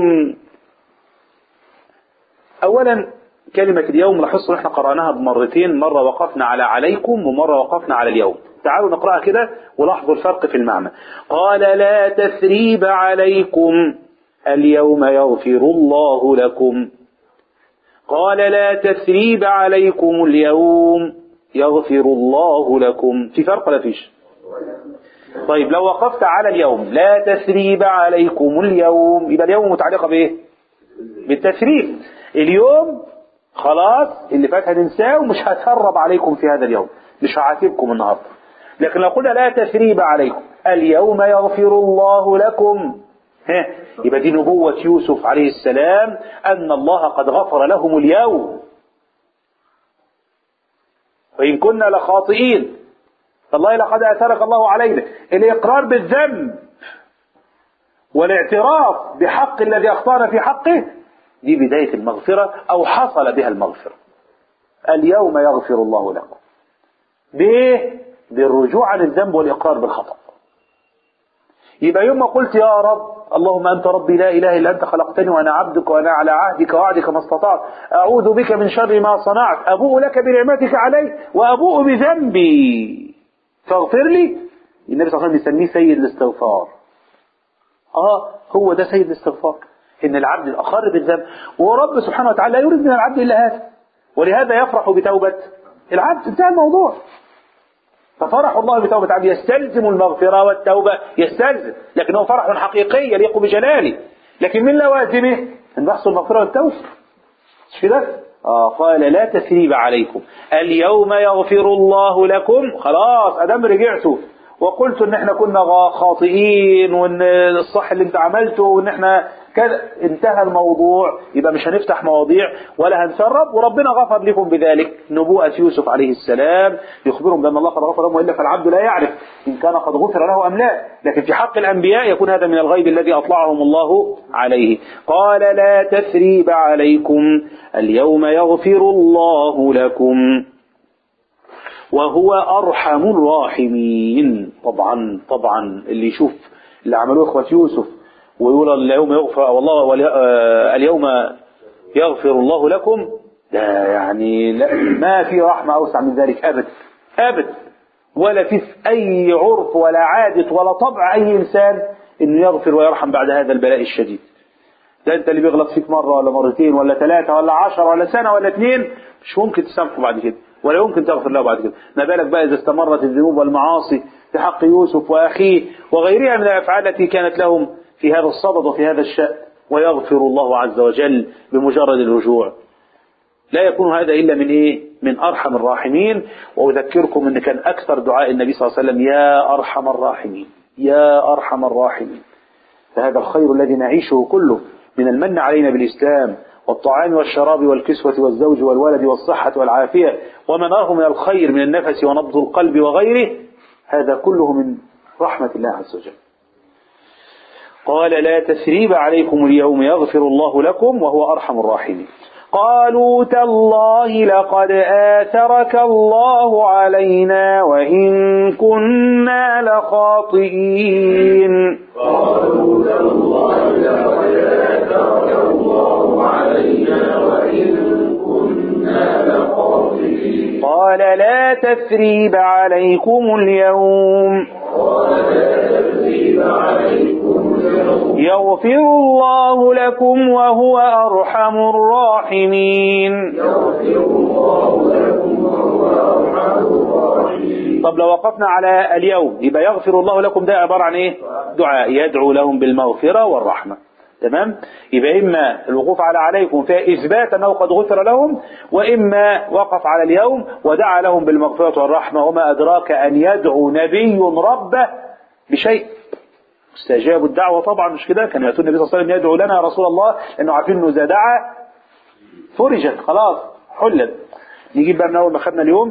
أولا كلمة اليوم لاحظوا احنا قرأناها بمرتين مرة وقفنا على عليكم ومرة وقفنا على اليوم تعالوا نقرأها كده ولاحظوا الفرق في المعنى قال لا تثريب عليكم اليوم يغفر الله لكم قال لا تثريب عليكم اليوم يغفر الله لكم في فرق ولا فيش طيب لو وقفت على اليوم لا تثريب عليكم اليوم يبقى اليوم متعلقة بايه بالتثريب اليوم خلاص اللي فات هننساه ومش هتهرب عليكم في هذا اليوم مش هعاتبكم النهارده لكن لو قلنا لا تثريب عليكم اليوم يغفر الله لكم ها يبقى دي نبوة يوسف عليه السلام أن الله قد غفر لهم اليوم وإن كنا لخاطئين فالله لقد أثرك الله علينا الإقرار بالذنب والاعتراف بحق الذي أخطأنا في حقه دي بداية المغفرة أو حصل بها المغفرة اليوم يغفر الله لكم بإيه؟ بالرجوع عن الذنب والإقرار بالخطأ يبقى يوم ما قلت يا رب اللهم أنت ربي لا إله إلا أنت خلقتني وأنا عبدك وأنا على عهدك ووعدك ما استطعت أعوذ بك من شر ما صنعت أبوء لك بنعمتك علي وأبوء بذنبي فاغفر لي النبي صلى الله عليه وسلم يسميه سيد الاستغفار آه هو ده سيد الاستغفار إن العبد الأخر بالذنب ورب سبحانه وتعالى لا يريد من العبد إلا هذا ولهذا يفرح بتوبة العبد انتهى الموضوع ففرح الله بتوبة عبد يستلزم المغفرة والتوبة يستلزم لكنه فرح حقيقي يليق بجلاله لكن من لوازمه أن يحصل المغفرة والتوبة مش كده؟ آه قال لا تثريب عليكم اليوم يغفر الله لكم خلاص أدام رجعتوا وقلت ان احنا كنا خاطئين وان الصح اللي انت عملته وان احنا كذا انتهى الموضوع يبقى مش هنفتح مواضيع ولا هنسرب وربنا غفر لكم بذلك نبوءة يوسف عليه السلام يخبرهم بأن الله قد غفر لهم وإلا فالعبد لا يعرف إن كان قد غفر له أم لا لكن في حق الأنبياء يكون هذا من الغيب الذي أطلعهم الله عليه قال لا تثريب عليكم اليوم يغفر الله لكم وهو أرحم الراحمين طبعا طبعا اللي يشوف اللي عملوه إخوة يوسف ويقول اليوم يغفر والله ولي- آه، اليوم يغفر الله لكم ده يعني لا ما في رحمة أوسع من ذلك أبدا أبدا ولا في أي عرف ولا عادة ولا طبع أي إنسان إنه يغفر ويرحم بعد هذا البلاء الشديد ده أنت اللي بيغلط فيك مرة ولا مرتين ولا ثلاثة ولا عشرة ولا سنة ولا اثنين مش ممكن تسامحه بعد كده ولا يمكن تغفر له بعد كده ما بالك بقى إذا استمرت الذنوب والمعاصي في حق يوسف وأخيه وغيرها من الأفعال التي كانت لهم في هذا الصدد وفي هذا الشأن ويغفر الله عز وجل بمجرد الرجوع لا يكون هذا إلا من إيه؟ من أرحم الراحمين وأذكركم أن كان أكثر دعاء النبي صلى الله عليه وسلم يا أرحم الراحمين يا أرحم الراحمين فهذا الخير الذي نعيشه كله من المن علينا بالإسلام والطعام والشراب والكسوة والزوج والولد والصحة والعافية وما نراه من الخير من النفس ونبض القلب وغيره هذا كله من رحمة الله عز وجل قال لا تثريب عليكم اليوم يغفر الله لكم وهو أرحم الراحمين قالوا تالله لقد آثرك الله علينا وإن كنا لخاطئين قالوا تالله لقد آثرك الله علينا وإن كنا لخاطئين قال لا تثريب عليكم اليوم قال لا تثريب عليكم اليوم يغفر الله لكم وهو أرحم الراحمين يغفر الله لكم وهو أرحم الراحمين طب لو وقفنا على اليوم يبقى يغفر الله لكم ده عبارة عن ايه دعاء يدعو لهم بالمغفرة والرحمة تمام يبقى إما الوقوف على عليكم فيها إثبات أنه قد غفر لهم وإما وقف على اليوم ودعا لهم بالمغفرة والرحمة وما أدراك أن يدعو نبي ربه بشيء استجاب الدعوة طبعا مش كده كان يأتون النبي صلى الله عليه وسلم يدعو لنا يا رسول الله لأنه عارفين أنه إذا دعا فرجت خلاص حلت نجيب بقى من أول ما خدنا اليوم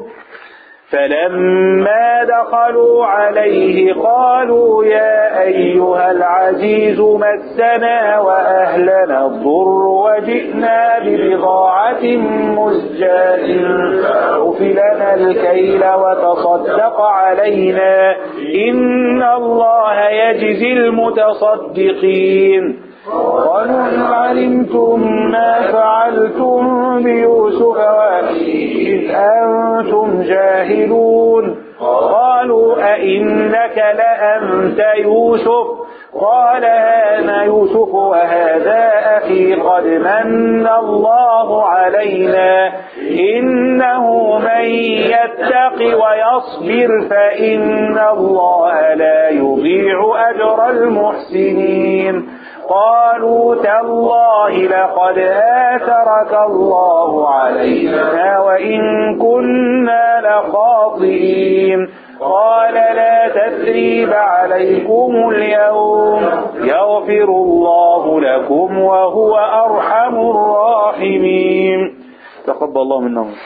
فلما دخلوا عليه قالوا يا أيها العزيز مسنا وأهلنا الضر وجئنا ببضاعة مزجاة فأوف لنا الكيل وتصدق علينا إن الله يجزي المتصدقين قالوا إن علمتم ما فعلتم بيوسف وأخيه إذ أنتم جاهلون قالوا أئنك لأنت يوسف قال أنا يوسف وهذا أخي قد من الله علينا إنه من يتق ويصبر فإن الله لا يضيع أجر المحسنين قالوا تالله لقد آثرك الله علينا وإن كنا لخاطئين قال لا تثريب عليكم اليوم يغفر الله لكم وهو أرحم الراحمين تقبل الله منا ومنكم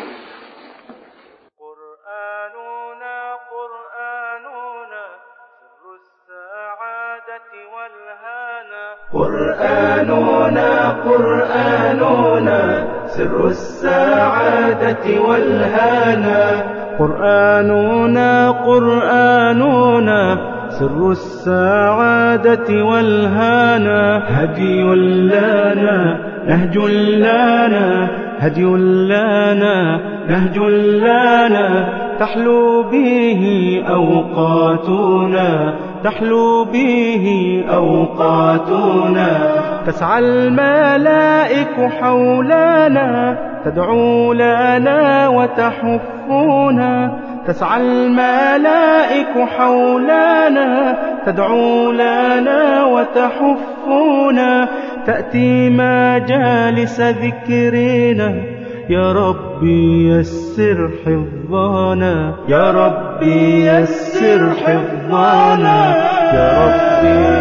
قرآننا قرآننا سر السعادة والهانا قرآننا قرآننا سر السعادة والهانا قرآننا قرآننا سر السعادة والهانا هدي لنا نهج لنا هدي لنا نهج لنا تحلو به أوقاتنا تحلو به أوقاتنا تسعى الملائك حولنا تدعو لنا وتحفنا تسعى الملائك حولنا تدعو لنا وتحفنا تأتي مجالس ذكرنا يا ربي يسر حفظنا يا ربي يسر حفظنا يا ربي